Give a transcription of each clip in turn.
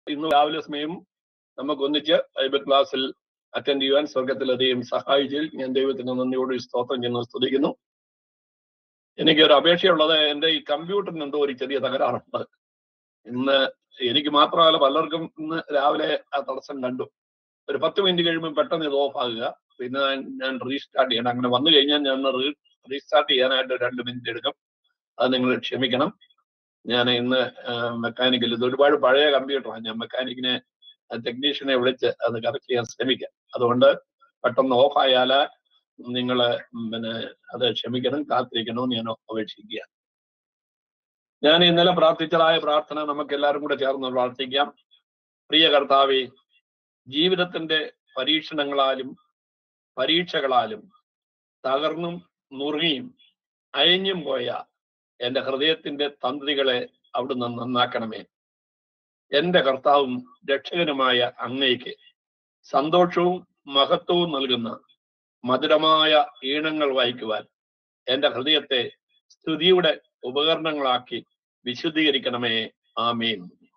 ഇന്ന് രാവിലെ സമയം നമുക്ക് ഒന്നിച്ച് ബൈബിൾ ക്ലാസ്സിൽ അറ്റൻഡ് ചെയ്യുവാൻ സ്വർഗത്തിൽ അധികം സഹായിച്ചതിൽ ഞാൻ ദൈവത്തിന് നന്ദിയോട് സ്തോത്രം ചെയ്യുന്നു സ്തുതിക്കുന്നു എനിക്ക് ഒരു അപേക്ഷയുള്ളത് എന്റെ ഈ കമ്പ്യൂട്ടറിന് എന്തോ ഒരു ചെറിയ തകരാറുണ്ട് ഇന്ന് എനിക്ക് മാത്രമല്ല പലർക്കും ഇന്ന് രാവിലെ ആ തടസ്സം കണ്ടു ഒരു പത്ത് മിനിറ്റ് കഴിയുമ്പോൾ പെട്ടെന്ന് ഇത് ഓഫ് ആകുക പിന്നെ ഞാൻ റീസ്റ്റാർട്ട് ചെയ്യണം അങ്ങനെ വന്നു കഴിഞ്ഞാൽ ഞാൻ റീസ്റ്റാർട്ട് ചെയ്യാനായിട്ട് രണ്ട് മിനിറ്റ് എടുക്കും അത് നിങ്ങൾ ക്ഷമിക്കണം ഞാൻ ഇന്ന് മെക്കാനിക്കൽ ഇത് ഒരുപാട് പഴയ കമ്പ്യൂട്ടറാണ് ഞാൻ മെക്കാനിക്കിനെ ടെക്നീഷ്യനെ വിളിച്ച് അത് കറക്റ്റ് ചെയ്യാൻ ശ്രമിക്കാം അതുകൊണ്ട് പെട്ടെന്ന് ഓഫ് ആയാൽ നിങ്ങൾ പിന്നെ അത് ക്ഷമിക്കണം കാത്തിരിക്കണമെന്ന് ഞാൻ അപേക്ഷിക്കുക ഞാൻ ഇന്നലെ പ്രാർത്ഥിച്ചതായ പ്രാർത്ഥന നമുക്ക് എല്ലാവരും കൂടെ ചേർന്ന് പ്രാർത്ഥിക്കാം പ്രിയ കർത്താവെ ജീവിതത്തിന്റെ പരീക്ഷണങ്ങളാലും പരീക്ഷകളാലും തകർന്നും നുറുങ്ങിയും അയഞ്ഞും പോയ എന്റെ ഹൃദയത്തിന്റെ തന്ത്രികളെ അവിടുന്ന് നന്നാക്കണമേ എന്റെ കർത്താവും രക്ഷകനുമായ അങ്ങയ്ക്ക് സന്തോഷവും മഹത്വവും നൽകുന്ന മധുരമായ ഈണങ്ങൾ വായിക്കുവാൻ എന്റെ ഹൃദയത്തെ സ്തുതിയുടെ ഉപകരണങ്ങളാക്കി വിശുദ്ധീകരിക്കണമേ ആമീൻ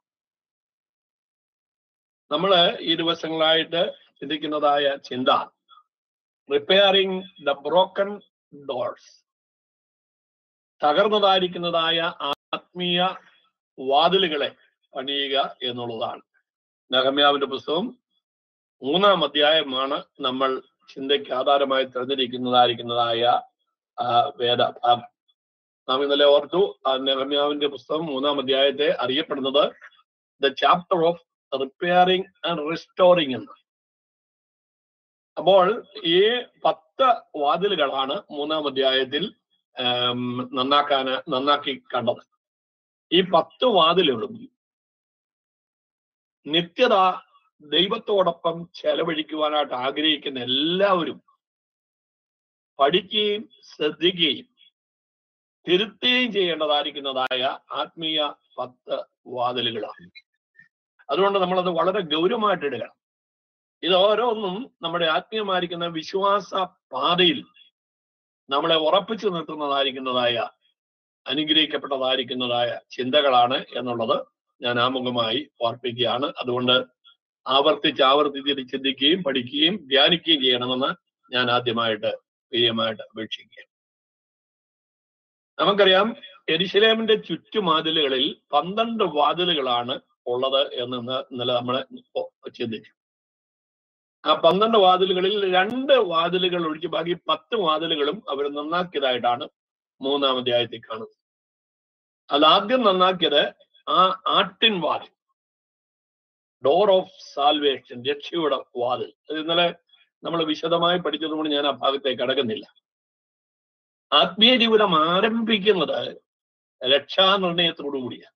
നമ്മള് ഈ ദിവസങ്ങളായിട്ട് ചിന്തിക്കുന്നതായ ചിന്ത റിപ്പയറിംഗ് ദ ബ്രോക്കൺ ഡോർസ് തകർന്നതായിരിക്കുന്നതായ ആത്മീയ വാതിലുകളെ പണിയുക എന്നുള്ളതാണ് നഗമ്യാവിന്റെ പുസ്തകം മൂന്നാം അധ്യായമാണ് നമ്മൾ ചിന്തയ്ക്ക് ആധാരമായി തെരഞ്ഞെടുക്കുന്നതായിരിക്കുന്നതായ വേദ ഭാഗം നാം ഇന്നലെ ഓർത്തു നെഹമ്യാവിന്റെ പുസ്തകം മൂന്നാം അധ്യായത്തെ അറിയപ്പെടുന്നത് the chapter of repairing and restoring എന്ന് അപ്പോൾ ഈ പത്ത് വാതിലുകളാണ് മൂന്നാം അധ്യായത്തിൽ നന്നാക്കാൻ നന്നാക്കി കണ്ടത് ഈ പത്ത് വാതിലുകളും നിത്യത ദൈവത്തോടൊപ്പം ചെലവഴിക്കുവാനായിട്ട് ആഗ്രഹിക്കുന്ന എല്ലാവരും പഠിക്കുകയും ശ്രദ്ധിക്കുകയും തിരുത്തുകയും ചെയ്യേണ്ടതായിരിക്കുന്നതായ ആത്മീയ പത്ത് വാതിലുകളാണ് അതുകൊണ്ട് നമ്മളത് വളരെ ഗൗരവമായിട്ട് ഇടുക ഇത് ഓരോന്നും നമ്മുടെ ആത്മീയമായിരിക്കുന്ന വിശ്വാസ പാതയിൽ നമ്മളെ ഉറപ്പിച്ചു നിർത്തുന്നതായിരിക്കുന്നതായ അനുഗ്രഹിക്കപ്പെട്ടതായിരിക്കുന്നതായ ചിന്തകളാണ് എന്നുള്ളത് ഞാൻ ആമുഖമായി ഓർപ്പിക്കുകയാണ് അതുകൊണ്ട് ആവർത്തിച്ച് ആവർത്തിച്ച് ചിന്തിക്കുകയും പഠിക്കുകയും ധ്യാനിക്കുകയും ചെയ്യണമെന്ന് ഞാൻ ആദ്യമായിട്ട് പ്രിയമായിട്ട് അപേക്ഷിക്കുക നമുക്കറിയാം എരിശിലേമിന്റെ ചുറ്റുമാതിലുകളിൽ പന്ത്രണ്ട് വാതിലുകളാണ് ഉള്ളത് എന്ന് ഇന്നലെ നമ്മൾ ചിന്തിച്ചു ആ പന്ത്രണ്ട് വാതിലുകളിൽ രണ്ട് വാതിലുകൾ ഒഴിച്ച് ബാക്കി പത്ത് വാതിലുകളും അവർ നന്നാക്കിയതായിട്ടാണ് മൂന്നാം അധ്യായത്തിൽ കാണുന്നത് അത് ആദ്യം നന്നാക്കിയത് ആ ആട്ടിൻ വാതിൽ ഡോർ ഓഫ് സാൽവേഷൻ രക്ഷയുടെ വാതിൽ അത് ഇന്നലെ നമ്മൾ വിശദമായി പഠിച്ചതുകൊണ്ട് ഞാൻ ആ ഭാഗത്തേക്ക് കടക്കുന്നില്ല ആത്മീയ ജീവിതം ആരംഭിക്കുന്നത് രക്ഷാനിർണയത്തോടു കൂടിയാണ്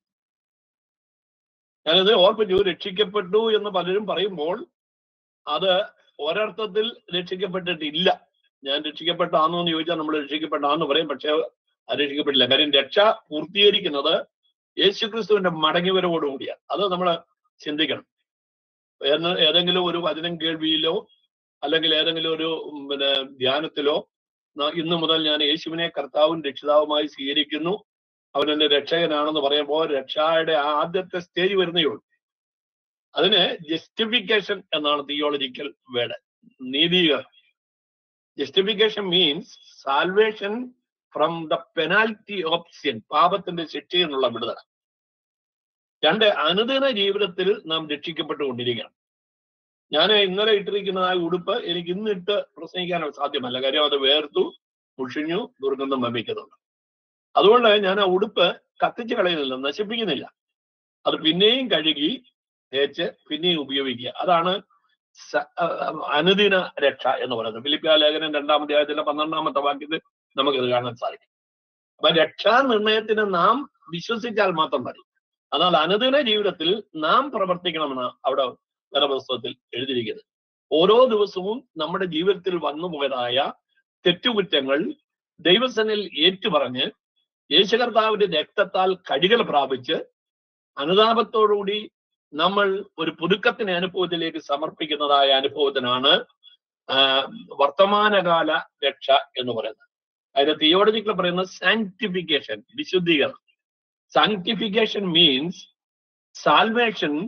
ഞാനത് ഓർപ്പിച്ചു രക്ഷിക്കപ്പെട്ടു എന്ന് പലരും പറയുമ്പോൾ അത് ഒരർത്ഥത്തിൽ രക്ഷിക്കപ്പെട്ടിട്ടില്ല ഞാൻ രക്ഷിക്കപ്പെട്ടാന്നോ എന്ന് ചോദിച്ചാൽ നമ്മൾ രക്ഷിക്കപ്പെട്ടാന്ന് പറയും പക്ഷെ അത് രക്ഷിക്കപ്പെട്ടില്ല കാര്യം രക്ഷ പൂർത്തീകരിക്കുന്നത് യേശുക്രിസ്തുവിന്റെ മടങ്ങിവരവോടുകൂടിയാണ് അത് നമ്മൾ ചിന്തിക്കണം എന്ന് ഏതെങ്കിലും ഒരു വചനം കേൾവിയിലോ അല്ലെങ്കിൽ ഏതെങ്കിലും ഒരു പിന്നെ ധ്യാനത്തിലോ ഇന്നു മുതൽ ഞാൻ യേശുവിനെ കർത്താവും രക്ഷിതാവുമായി സ്വീകരിക്കുന്നു അവൻ എന്റെ രക്ഷകനാണെന്ന് പറയുമ്പോൾ രക്ഷയുടെ ആദ്യത്തെ സ്റ്റേജ് വരുന്നേ ഉള്ളൂ അതിന് ജസ്റ്റിഫിക്കേഷൻ എന്നാണ് തിയോളജിക്കൽ വേർഡ് നീതീകരണം justification means salvation from the penalty of sin പാപത്തിന്റെ ശിക്ഷയിൽ നിന്നുള്ള വിടുതല രണ്ട് അനുദിന ജീവിതത്തിൽ നാം രക്ഷിക്കപ്പെട്ടുകൊണ്ടിരിക്കുകയാണ് ഞാൻ ഇന്നലെ ഇട്ടിരിക്കുന്നതായ ഉടുപ്പ് എനിക്ക് ഇന്ന് ഇട്ട് പ്രസംഗിക്കാൻ സാധ്യമല്ല കാര്യം അത് വേർത്തു മുഷിഞ്ഞു ദുർഗന്ധം വമിക്കുന്നുണ്ട് അതുകൊണ്ട് ഞാൻ ആ ഉടുപ്പ് കത്തിച്ച് കളയുന്നില്ല നശിപ്പിക്കുന്നില്ല അത് പിന്നെയും കഴുകി തേച്ച് പിന്നെയും ഉപയോഗിക്കുക അതാണ് അനുദിന രക്ഷ എന്ന് പറയുന്നത് ഫിലിപ്പിയ ലേഖനം രണ്ടാം അധ്യായത്തിലെ പന്ത്രണ്ടാമത്തെ വാക്യത്തിൽ നമുക്കിത് കാണാൻ സാധിക്കും അപ്പൊ രക്ഷാനിർണയത്തിന് നാം വിശ്വസിച്ചാൽ മാത്രം മതി എന്നാൽ അനുദിന ജീവിതത്തിൽ നാം പ്രവർത്തിക്കണമെന്ന് അവിടെ വേദപുസ്തകത്തിൽ എഴുതിയിരിക്കുന്നത് ഓരോ ദിവസവും നമ്മുടെ ജീവിതത്തിൽ വന്നുപോയതായ തെറ്റുകുറ്റങ്ങൾ ദൈവസനിൽ ഏറ്റുപറഞ്ഞ് യേശുകർത്താവിന്റെ രക്തത്താൽ കടികൾ പ്രാപിച്ച് അനുതാപത്തോടുകൂടി നമ്മൾ ഒരു പുതുക്കത്തിന്റെ അനുഭവത്തിലേക്ക് സമർപ്പിക്കുന്നതായ അനുഭവത്തിനാണ് വർത്തമാനകാല രക്ഷ എന്ന് പറയുന്നത് അതിന്റെ തിയോളജിക്കൽ പറയുന്നത് സാങ്ക്ടിഫിക്കേഷൻ വിശുദ്ധീകരണം sanctification means salvation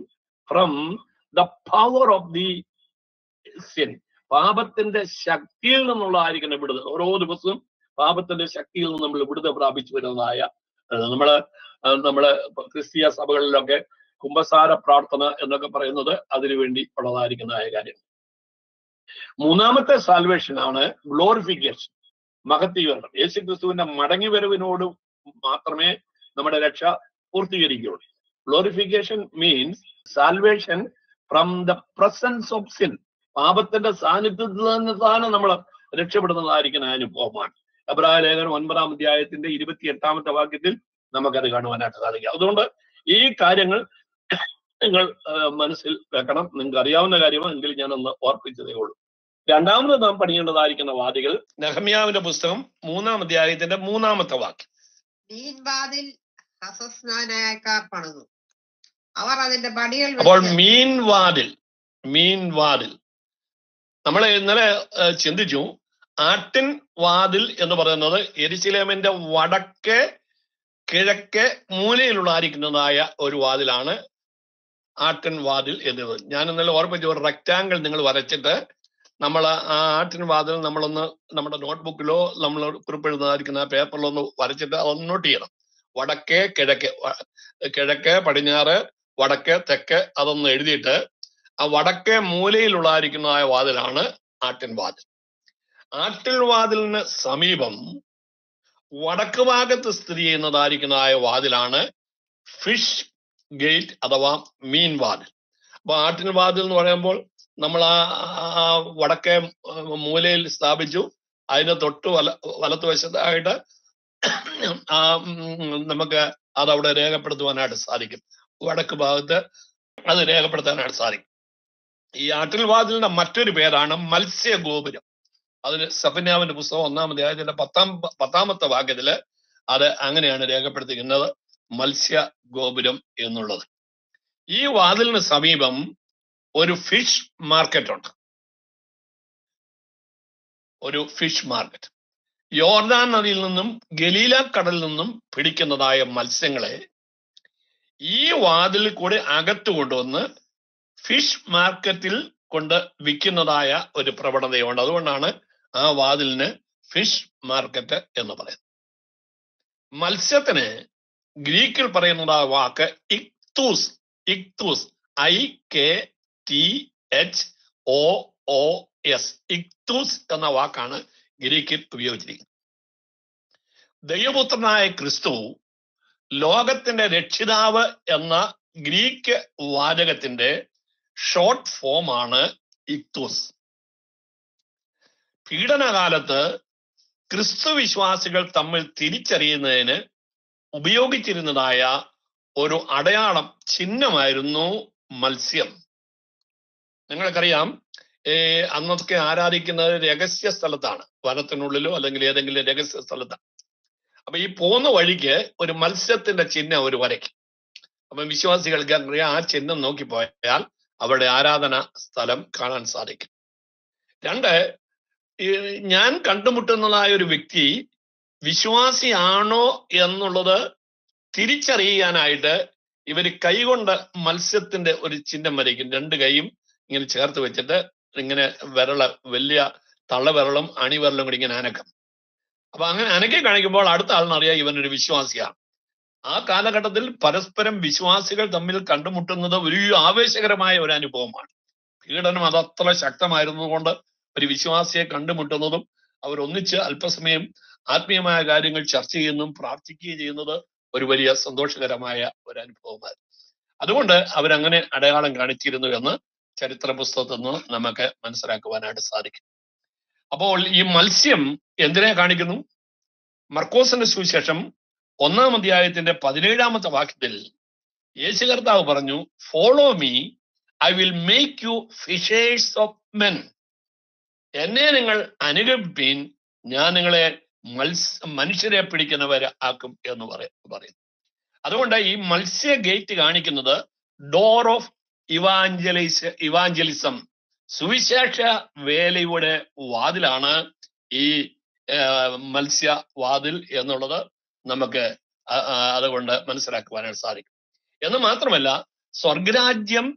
from the power of the sin പാപത്തിന്റെ ശക്തിയിൽ നിന്നുള്ളതായിരിക്കണം വിടുതൽ ഓരോ ദിവസവും പാപത്തിന്റെ ശക്തിയിൽ നിന്ന് നമ്മൾ വിടുതൽ പ്രാപിച്ചു വരുന്നതായ ഏഹ് നമ്മള് ഏഹ് നമ്മള് ക്രിസ്തീയ സഭകളിലൊക്കെ കുംഭസാര പ്രാർത്ഥന എന്നൊക്കെ പറയുന്നത് അതിനുവേണ്ടി ഉള്ളതായിരിക്കുന്നതായ കാര്യം മൂന്നാമത്തെ സാൽവേഷൻ ആണ് ഗ്ലോറിഫിക്കേഷൻ മഹത്തീകരണം യേശു ക്രിസ്തുവിന്റെ മടങ്ങി വരവിനോട് മാത്രമേ നമ്മുടെ രക്ഷ പൂർത്തീകരിക്കുകയുള്ളൂ glorification means salvation from the presence of sin പാപത്തിന്റെ സാന്നിധ്യത്തിൽ നിന്ന് തന്നെ നമ്മൾ രക്ഷപ്പെടുന്നതായിരിക്കുന്ന അനുഭവമാണ് അബ്രാഹ ലേഖനം ഒൻപതാം അധ്യായത്തിന്റെ ഇരുപത്തി എട്ടാമത്തെ വാക്യത്തിൽ നമുക്കത് കാണുവാനായിട്ട് സാധിക്കും അതുകൊണ്ട് ഈ കാര്യങ്ങൾ നിങ്ങൾ ആ, മനസ്സിൽ വെക്കണം നിങ്ങൾക്ക് അറിയാവുന്ന കാര്യമാണ് എങ്കിൽ ഞാനൊന്ന് ഓർപ്പിച്ചതേ ഉള്ളൂ രണ്ടാമത് നാം പഠിക്കേണ്ടതായിരിക്കുന്ന വാദികൾ നെഹമ്യാവിന്റെ പുസ്തകം മൂന്നാം അധ്യായത്തിന്റെ മൂന്നാമത്തെ വാക്യം മീൻവാതിൽ ഹസസ്നാനായക്കാർ പണിതു അവർ അതിന്റെ പടികൾ അപ്പോൾ വെച്ച് മീൻ വാതിൽ മീൻ വാതിൽ നമ്മൾ ഇന്നലെ ആ, ചിന്തിച്ചു ആട്ടിൻ വാതിൽ എന്ന് പറയുന്നത് എരിശിലേമിന്റെ വടക്കേ കിഴക്കേ മൂലയിലുള്ള ആയിരിക്കുന്നതായ ഒരു വാതിലാണ് ആട്ടിൻ വാതിൽ എന്നത് ഞാൻ ഇന്നലെ ഓർമ്മിച്ച ഒരു റെക്റ്റാങ്കിൾ നിങ്ങൾ വരച്ചിട്ട് നമ്മൾ ആ ആട്ടിൻ വാതിൽ നമ്മളൊന്ന് നമ്മുടെ നോട്ട്ബുക്കിലോ നമ്മൾ കുറിപ്പെഴുതാതിരിക്കുന്ന പേപ്പറിലോ ഒന്ന് വരച്ചിട്ട് അതൊന്ന് നോട്ട് ചെയ്യണം വടക്കേ കിഴക്കേ വ- കിഴക്ക് പടിഞ്ഞാറ് വടക്ക് തെക്ക് അതൊന്ന് എഴുതിയിട്ട് ആ വടക്കേ മൂലയിലുള്ളതായിരിക്കുന്നതായ വാതിലാണ് ആട്ടിൻ വാതിൽ ആട്ടിൻ വാതിലിന് സമീപം വടക്ക് ഭാഗത്ത് സ്ഥിതി ചെയ്യുന്നതായിരിക്കുന്നതായ വാതിലാണ് ഫിഷ് ഗേറ്റ് അഥവാ മീൻ വാതിൽ അപ്പൊ ആട്ടിൻ വാതിൽ എന്ന് പറയുമ്പോൾ നമ്മൾ ആ ആ- ആ വടക്കേ മൂലയിൽ സ്ഥാപിച്ചു അതിന് തൊട്ട് വല വലത്തുവശത്തായിട്ട് ആ ഉം, നമുക്ക് അതവിടെ രേഖപ്പെടുത്തുവാനായിട്ട് സാധിക്കും വടക്ക് ഭാഗത്ത് അത് രേഖപ്പെടുത്താനായിട്ട് സാധിക്കും ഈ ആട്ടിൽ വാതിലിന്റെ മറ്റൊരു പേരാണ് മത്സ്യഗോപുരം അതിന് സഫന്യാവിന്റെ പുസ്തകം ഒന്നാം അധ്യായത്തിന്റെ പത്താം പത്താമത്തെ വാക്യത്തില് അത് അങ്ങനെയാണ് രേഖപ്പെടുത്തിയിരിക്കുന്നത് മത്സ്യ ഗോപുരം എന്നുള്ളത് ഈ വാതിലിന് സമീപം ഒരു ഫിഷ് മാർക്കറ്റ് ഉണ്ട് ഒരു ഫിഷ് മാർക്കറ്റ് യോർദാൻ നദിയിൽ നിന്നും ഗലീല കടലിൽ നിന്നും പിടിക്കുന്നതായ മത്സ്യങ്ങളെ ഈ വാതിലിൽ കൂടെ അകത്ത് കൊണ്ടുവന്ന് ഫിഷ് മാർക്കറ്റിൽ കൊണ്ട് വിൽക്കുന്നതായ ഒരു പ്രവണതയുണ്ട് അതുകൊണ്ടാണ് ആ വാതിലിന് ഫിഷ് മാർക്കറ്റ് എന്ന് പറയുന്നത് മത്സ്യത്തിന് ഗ്രീക്കിൽ പറയുന്നതായ വാക്ക് ichthys ichthys I K T H O O S ichthys എന്ന വാക്കാണ് ഗ്രീക്കിൽ ഉപയോഗിച്ചിരിക്കുന്നത് ദൈവപുത്രനായ ക്രിസ്തു ലോകത്തിന്റെ രക്ഷിതാവ് എന്ന ഗ്രീക്ക് വാചകത്തിന്റെ ഷോർട്ട് ഫോമാണ് ഇക്തൂസ് പീഡനകാലത്ത് ക്രിസ്തു വിശ്വാസികൾ തമ്മിൽ തിരിച്ചറിയുന്നതിന് ഉപയോഗിച്ചിരുന്നതായ ഒരു അടയാളം ചിഹ്നമായിരുന്നു മത്സ്യം നിങ്ങൾക്കറിയാം ഏ, അന്നൊക്കെ ആരാധിക്കുന്നത് രഹസ്യ സ്ഥലത്താണ് വനത്തിനുള്ളിലോ അല്ലെങ്കിൽ ഏതെങ്കിലും രഹസ്യ സ്ഥലത്താണ് അപ്പൊ ഈ പോകുന്ന വഴിക്ക് ഒരു മത്സ്യത്തിന്റെ ചിഹ്നം ഒരു വരയ്ക്കും അപ്പൊ വിശ്വാസികൾക്ക് അറിയാം ആ ചിഹ്നം നോക്കി പോയാൽ അവരുടെ ആരാധന സ്ഥലം കാണാൻ സാധിക്കും രണ്ട് ഈ ഞാൻ കണ്ടുമുട്ടുന്നതായ ഒരു വ്യക്തി വിശ്വാസിയാണോ എന്നുള്ളത് തിരിച്ചറിയാനായിട്ട് ഇവര് കൈകൊണ്ട് മത്സ്യത്തിന്റെ ഒരു ചിഹ്നം വരയ്ക്കും രണ്ട് കൈയും ഇങ്ങനെ ചേർത്ത് വെച്ചിട്ട് ഇങ്ങനെ വിരള് വലിയ തള്ളവിരളും അണിവിരലും കൂടി ഇങ്ങനെ അനക്കും അപ്പൊ അങ്ങനെ അനക്കി കാണിക്കുമ്പോൾ അടുത്ത ആളിനറിയാം ഇവനൊരു വിശ്വാസിയാണ് ആ കാലഘട്ടത്തിൽ പരസ്പരം വിശ്വാസികൾ തമ്മിൽ കണ്ടുമുട്ടുന്നത് ഒരു ആവേശകരമായ ഒരു അനുഭവമാണ് പീഡനം അതത്ര ശക്തമായിരുന്നതുകൊണ്ട് ഒരു വിശ്വാസിയെ കണ്ടുമുട്ടുന്നതും അവർ ഒന്നിച്ച് അല്പസമയം ആത്മീയമായ കാര്യങ്ങൾ ചർച്ച ചെയ്യുന്നതും പ്രാർത്ഥിക്കുകയും ചെയ്യുന്നത് ഒരു വലിയ സന്തോഷകരമായ ഒരു അനുഭവമായിരുന്നു അതുകൊണ്ട് അവരങ്ങനെ അടയാളം കാണിച്ചിരുന്നു എന്ന് ചരിത്ര പുസ്തകത്തിൽ നിന്ന് നമുക്ക് മനസ്സിലാക്കുവാനായിട്ട് സാധിക്കും അപ്പോൾ ഈ മത്സ്യം എന്തിനെ കാണിക്കുന്നു മർക്കോസിന്റെ സുവിശേഷം ഒന്നാം അധ്യായത്തിന്റെ പതിനേഴാമത്തെ വാക്യത്തിൽ യേശു കർത്താവ് പറഞ്ഞു follow me I will make you fishers of men എന്നെ നിങ്ങൾ അനുഗമിപ്പീൻ ഞാൻ നിങ്ങളെ മത്സ്യ മനുഷ്യരെ പിടിക്കുന്നവരെ ആക്കും എന്ന് പറയ പറയുന്നു അതുകൊണ്ട് ഈ മത്സ്യ ഗേറ്റ് കാണിക്കുന്നത് ഡോർ ഓഫ് ഇവാഞ്ചലൈസ് ഇവാഞ്ചലിസം സുവിശേഷ വേലയുടെ വാതിലാണ് ഈ ആ, മത്സ്യ വാതിൽ എന്നുള്ളത് നമുക്ക് ആ- ആ അതുകൊണ്ട് മനസ്സിലാക്കുവാനായിട്ട് സാധിക്കും എന്ന് മാത്രമല്ല സ്വർഗരാജ്യം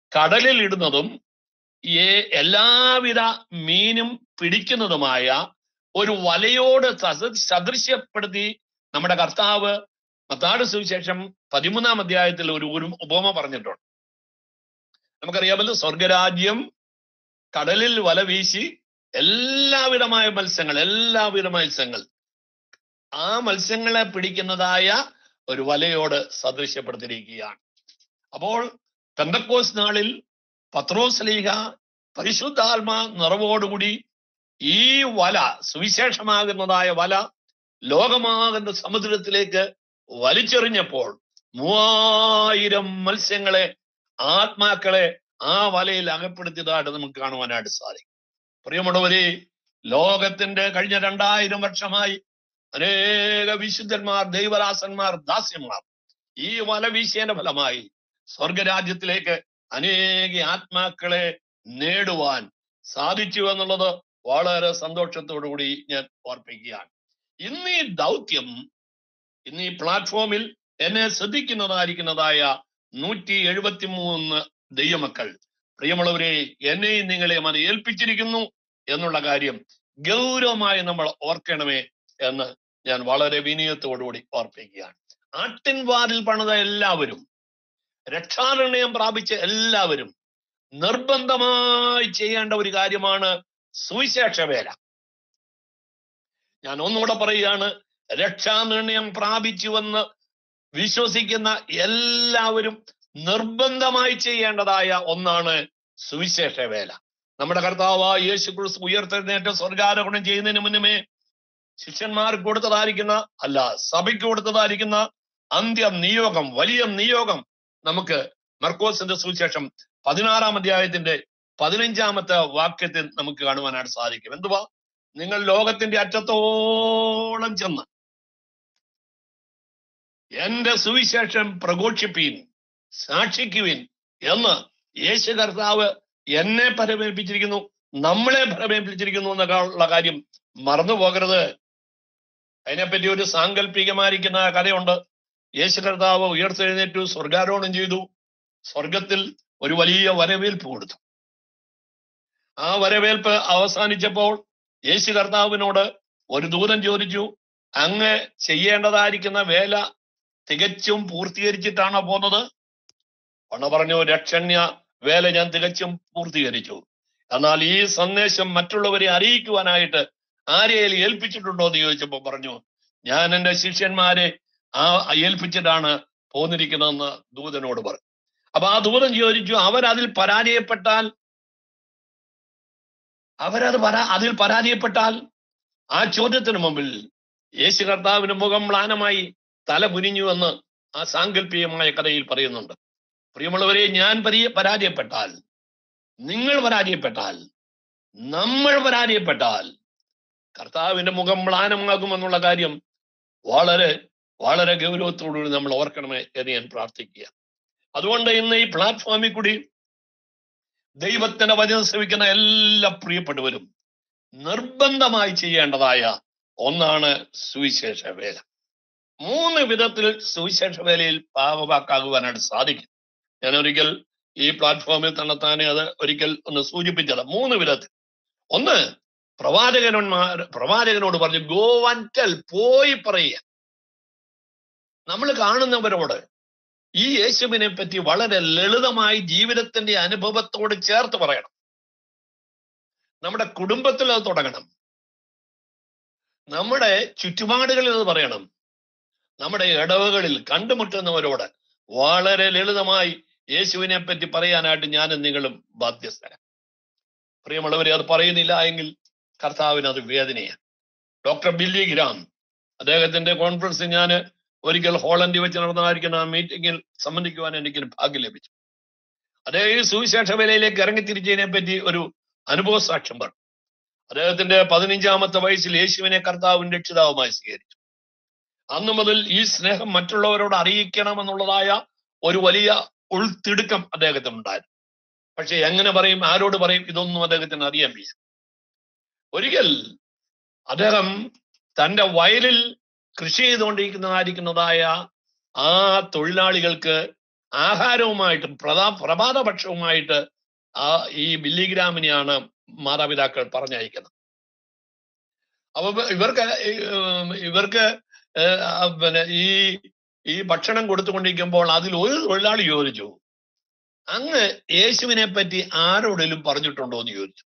കടലിൽ ഇടുന്നതും ഏ- എല്ലാവിധ മീനും പിടിക്കുന്നതുമായ ഒരു വലയോട് സദ- സദൃശ്യപ്പെടുത്തി നമ്മുടെ കർത്താവ് മത്താട് സുവിശേഷം പതിമൂന്നാം അധ്യായത്തിൽ ഒരു ഒരു ഉപമ പറഞ്ഞിട്ടുണ്ട് നമുക്കറിയാമല്ലോ സ്വർഗരാജ്യം കടലിൽ വല വീശി എല്ലാവിധമായ മത്സ്യങ്ങൾ എല്ലാവിധ മത്സ്യങ്ങൾ ആ മത്സ്യങ്ങളെ പിടിക്കുന്നതായ ഒരു വലയോട് സദൃശ്യപ്പെടുത്തിയിരിക്കുകയാണ് അപ്പോൾ പെന്തക്കോസ് നാളിൽ പത്രോസ്ലീഹ പരിശുദ്ധാത്മ നിറവോടുകൂടി ഈ വല സുവിശേഷമാകുന്നതായ വല ലോകമാകുന്ന സമുദ്രത്തിലേക്ക് വലിച്ചെറിഞ്ഞപ്പോൾ മൂവായിരം മത്സ്യങ്ങളെ ആത്മാക്കളെ ആ വലയിൽ അകപ്പെടുത്തിയതായിട്ട് നമുക്ക് കാണുവാനായിട്ട് സാധിക്കും പ്രിയമുള്ളവരെ ലോകത്തിന്റെ കഴിഞ്ഞ രണ്ടായിരം വർഷമായി അനേക വിശുദ്ധന്മാർ ദൈവദാസന്മാർ ദാസ്യന്മാർ ഈ വല വീശിയതിന്റെ ഫലമായി സ്വർഗരാജ്യത്തിലേക്ക് അനേക ആത്മാക്കളെ നേടുവാൻ സാധിച്ചു എന്നുള്ളത് വളരെ സന്തോഷത്തോടു കൂടി ഞാൻ ഓർപ്പിക്കുകയാണ് ഇന്ന് ഈ ദൗത്യം ഇന്ന് ഈ പ്ലാറ്റ്ഫോമിൽ എന്നെ ശ്രദ്ധിക്കുന്നതായിരിക്കുന്നതായ നൂറ്റി എഴുപത്തി മൂന്ന് ദൈവമക്കൾ പ്രിയമുള്ളവരെ എന്നെയും നിങ്ങളെയും അത് ഏൽപ്പിച്ചിരിക്കുന്നു എന്നുള്ള കാര്യം ഗൗരവമായി നമ്മൾ ഓർക്കണമേ എന്ന് ഞാൻ വളരെ വിനയത്തോടുകൂടി ഓർപ്പിക്കുകയാണ് ആട്ടിൻവാതിൽ പണിത എല്ലാവരും രക്ഷാനിർണയം പ്രാപിച്ച എല്ലാവരും നിർബന്ധമായി ചെയ്യേണ്ട ഒരു കാര്യമാണ് സുവിശേഷ വേല ഞാൻ ഒന്നുകൂടെ പറയുകയാണ് രക്ഷാനിർണയം പ്രാപിച്ചുവെന്ന് വിശ്വസിക്കുന്ന എല്ലാവരും നിർബന്ധമായി ചെയ്യേണ്ടതായ ഒന്നാണ് സുവിശേഷ വേല നമ്മുടെ കർത്താവ് യേശു ക്രിസ്തു ഉയർത്തെഴുന്നേറ്റ് സ്വർഗാരോഹണം ചെയ്യുന്നതിന് മുന്നമേ ശിഷ്യന്മാർക്ക് കൊടുത്തതായിരിക്കുന്ന അല്ല സഭയ്ക്ക് കൊടുത്തതായിരിക്കുന്ന അന്ത്യം നിയോഗം വലിയ നിയോഗം നമുക്ക് മർക്കോസിന്റെ സുവിശേഷം പതിനാറാം അധ്യായത്തിന്റെ പതിനഞ്ചാമത്തെ വാക്യത്തിൽ നമുക്ക് കാണുവാനായിട്ട് സാധിക്കും എന്തുവാ നിങ്ങൾ ലോകത്തിന്റെ അറ്റത്തോളം ചെന്ന് എന്റെ സുവിശേഷം പ്രഘോഷിപ്പീൻ സാക്ഷിക്കുവിൻ എന്ന് യേശു കർത്താവ് എന്നെ പരമേൽപ്പിച്ചിരിക്കുന്നു നമ്മളെ പരമേൽപ്പിച്ചിരിക്കുന്നു എന്നുള്ള കാര്യം മറന്നു പോകരുത് അതിനെപ്പറ്റി ഒരു സാങ്കല്പികമായിരിക്കുന്ന കഥയുണ്ട് യേശു കർത്താവ് ഉയർത്തെഴുന്നേറ്റു സ്വർഗാരോഹണം ചെയ്തു സ്വർഗത്തിൽ ഒരു വലിയ വരവേൽപ്പ് കൊടുത്തു ആ വരവേൽപ്പ് അവസാനിച്ചപ്പോൾ യേശു കർത്താവിനോട് ഒരു ദൂതൻ ചോദിച്ചു അങ്ങ് ചെയ്യേണ്ടതായിരിക്കുന്ന വേല തികച്ചും പൂർത്തീകരിച്ചിട്ടാണോ പോകുന്നത് ഒണ പറഞ്ഞു രക്ഷണ്യ വേല ഞാൻ തികച്ചും പൂർത്തീകരിച്ചു എന്നാൽ ഈ സന്ദേശം മറ്റുള്ളവരെ അറിയിക്കുവാനായിട്ട് ആരെയും ഏൽപ്പിച്ചിട്ടുണ്ടോ എന്ന് ചോദിച്ചപ്പോൾ പറഞ്ഞു ഞാൻ എൻ്റെ ശിഷ്യന്മാരെ ആ ഏൽപ്പിച്ചിട്ടാണ് പോന്നിരിക്കുന്നതെന്ന് ദൂതനോട് പറഞ്ഞു അപ്പൊ ആ ദൂതൻ ചോദിച്ചു അവരതിൽ പരാജയപ്പെട്ടാൽ അവരത് പരാ അതിൽ പരാജയപ്പെട്ടാൽ ആ ചോദ്യത്തിന് മുമ്പിൽ യേശു കർത്താവിന് മുഖം മ്ലാനമായി തല കുനിഞ്ഞു എന്ന് ആ സാങ്കല്പികമായ കഥയിൽ പറയുന്നുണ്ട് പ്രിയമുള്ളവരെ ഞാൻ പരി പരാജയപ്പെട്ടാൽ നിങ്ങൾ പരാജയപ്പെട്ടാൽ നമ്മൾ പരാജയപ്പെട്ടാൽ കർത്താവിന്റെ മുഖം മ്ലാനമാകുമെന്നുള്ള കാര്യം വളരെ വളരെ ഗൗരവത്തോടുകൂടി നമ്മൾ ഓർക്കണമേ എന്ന് ഞാൻ പ്രാർത്ഥിക്കുക അതുകൊണ്ട് ഇന്ന് ഈ പ്ലാറ്റ്ഫോമിൽ കൂടി ദൈവത്തിന്റെ വചനം ശ്രമിക്കുന്ന എല്ലാ പ്രിയപ്പെട്ടവരും നിർബന്ധമായി ചെയ്യേണ്ടതായ ഒന്നാണ് സുവിശേഷ വേല മൂന്ന് വിധത്തിൽ സുവിശേഷ വേലയിൽ പാകമാക്കാകുവാനായിട്ട് സാധിക്കും ഞാൻ ഒരിക്കൽ ഈ പ്ലാറ്റ്ഫോമിൽ തന്നെത്താനെ അത് ഒരിക്കൽ ഒന്ന് സൂചിപ്പിച്ചത് മൂന്ന് വിധത്തിൽ ഒന്ന് പ്രവാചകന്മാർ പ്രവാചകനോട് പറഞ്ഞു ഗോ വൻറ്റൽ പോയി പറയുക നമ്മൾ കാണുന്നവരോട് ഈ യേശുവിനെ പറ്റി വളരെ ലളിതമായി ജീവിതത്തിന്റെ അനുഭവത്തോട് ചേർത്ത് പറയണം നമ്മുടെ കുടുംബത്തിൽ അത് തുടങ്ങണം നമ്മുടെ ചുറ്റുപാടുകളിൽ അത് പറയണം നമ്മുടെ ഇടവകളിൽ കണ്ടുമുട്ടുന്നവരോട് വളരെ ലളിതമായി യേശുവിനെ പറ്റി പറയാനായിട്ട് ഞാനും നിങ്ങളും ബാധ്യസ്ഥരാണ് പ്രിയമുള്ളവരെ അത് പറയുന്നില്ല എങ്കിൽ കർത്താവിന് അത് വേദനയാണ് ഡോക്ടർ ബില്ലി ഗ്രാം അദ്ദേഹത്തിന്റെ കോൺഫറൻസിൽ ഞാൻ ഒരിക്കൽ ഹോളണ്ടിൽ വെച്ച് നടന്നതായിരിക്കുന്ന ആ മീറ്റിംഗിൽ സംബന്ധിക്കുവാൻ എനിക്ക് ഭാഗ്യം ലഭിച്ചു അദ്ദേഹം ഈ സുവിശേഷ വേലയിലേക്ക് ഇറങ്ങിത്തിരിച്ചതിനെ പറ്റി ഒരു അനുഭവ സാക്ഷ്യം പറഞ്ഞു അദ്ദേഹത്തിന്റെ പതിനഞ്ചാമത്തെ വയസ്സിൽ യേശുവിനെ കർത്താവും രക്ഷിതാവുമായി സ്വീകരിച്ചു അന്നു മുതൽ ഈ സ്നേഹം മറ്റുള്ളവരോട് അറിയിക്കണമെന്നുള്ളതായ ഒരു വലിയ ഉൾത്തിടുക്കം അദ്ദേഹത്തിന് ഉണ്ടായിരുന്നു പക്ഷെ എങ്ങനെ പറയും ആരോട് പറയും ഇതൊന്നും അദ്ദേഹത്തിന് അറിയാൻ വയ്യ ഒരിക്കൽ അദ്ദേഹം തന്റെ വയലിൽ കൃഷി ചെയ്തുകൊണ്ടിരിക്കുന്നതായിരിക്കുന്നതായ ആ തൊഴിലാളികൾക്ക് ആഹാരവുമായിട്ട് പ്രധാ പ്രഭാത ഭക്ഷണവുമായിട്ട് ആ ഈ ബില്ലിഗ്രാമിനെയാണ് മാതാപിതാക്കൾ പറഞ്ഞയക്കുന്നത് അപ്പൊ ഇവർക്ക് ഏർ ഇവർക്ക് ഏർ ആ പിന്നെ ഈ ഈ ഭക്ഷണം കൊടുത്തുകൊണ്ടിരിക്കുമ്പോൾ അതിൽ ഒരു തൊഴിലാളി ചോദിച്ചു അങ്ങ് യേശുവിനെ പറ്റി ആരോടെങ്കിലും പറഞ്ഞിട്ടുണ്ടോ എന്ന് ചോദിച്ചു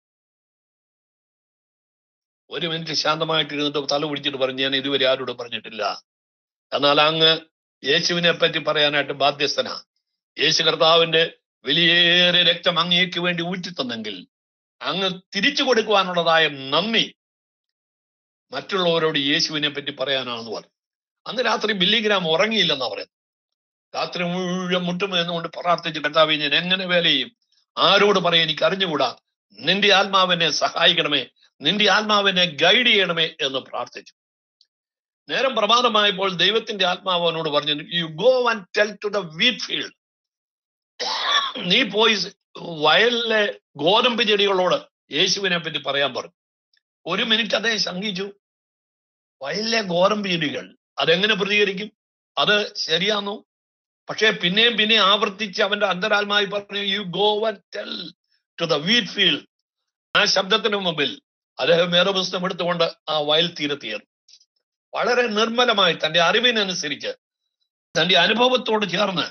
ഒരു മിനിറ്റ് ശാന്തമായിട്ട് ഇരുന്നിട്ട് തല പിടിച്ചിട്ട് പറഞ്ഞു ഞാൻ ഇതുവരെ ആരോടും പറഞ്ഞിട്ടില്ല എന്നാൽ അങ്ങ് യേശുവിനെ പറ്റി പറയാനായിട്ട് ബാധ്യസ്ഥനാ യേശു കർത്താവിന്റെ വലിയേറെ രക്തം അങ്ങേക്ക് വേണ്ടി ഊറ്റിത്തന്നെങ്കിൽ അങ്ങ് തിരിച്ചു കൊടുക്കുവാനുള്ളതായ നന്ദി മറ്റുള്ളവരോട് യേശുവിനെ പറ്റി പറയാനാണെന്ന് പറഞ്ഞു അന്ന് രാത്രി ബില്ലിഗ്രാം ഉറങ്ങിയില്ലെന്നാ പറയുന്നത് രാത്രി മുഴുവൻ മുട്ടുമെന്നുകൊണ്ട് പ്രാർത്ഥിച്ച് കർത്താവെ ഞാൻ എങ്ങനെ വേല ചെയ്യും ആരോട് പറയാൻ എനിക്ക് അറിഞ്ഞുകൂടാ നിന്റെ ആത്മാവിനെ സഹായിക്കണമേ നിന്റെ ആത്മാവിനെ ഗൈഡ് ചെയ്യണമേ എന്ന് പ്രാർത്ഥിച്ചു നേരം പ്രഭാതമായപ്പോൾ ദൈവത്തിന്റെ ആത്മാവ് അവനോട് പറഞ്ഞു you go and tell to the wheat field നീ പോയി വയലിലെ ഗോതമ്പ് ചെടികളോട് യേശുവിനെ പറ്റി പറയാൻ പറഞ്ഞു ഒരു മിനിറ്റ് അദ്ദേഹം ശങ്കിച്ചു വയലിലെ ഗോതമ്പ് ചെടികൾ അതെങ്ങനെ പ്രതികരിക്കും അത് ശരിയാണോ പക്ഷേ പിന്നെയും പിന്നെയും ആവർത്തിച്ച് അവന്റെ അന്തരാത്മായി പറഞ്ഞു you go and tell to the wheat field ആ ശബ്ദത്തിന് മുമ്പിൽ അദ്ദേഹം വേദപുസ്തകം എടുത്തുകൊണ്ട് ആ വയൽ തീരത്തേറി വളരെ നിർമ്മലമായി തന്റെ അറിവിനനുസരിച്ച് തന്റെ അനുഭവത്തോട് ചേർന്ന്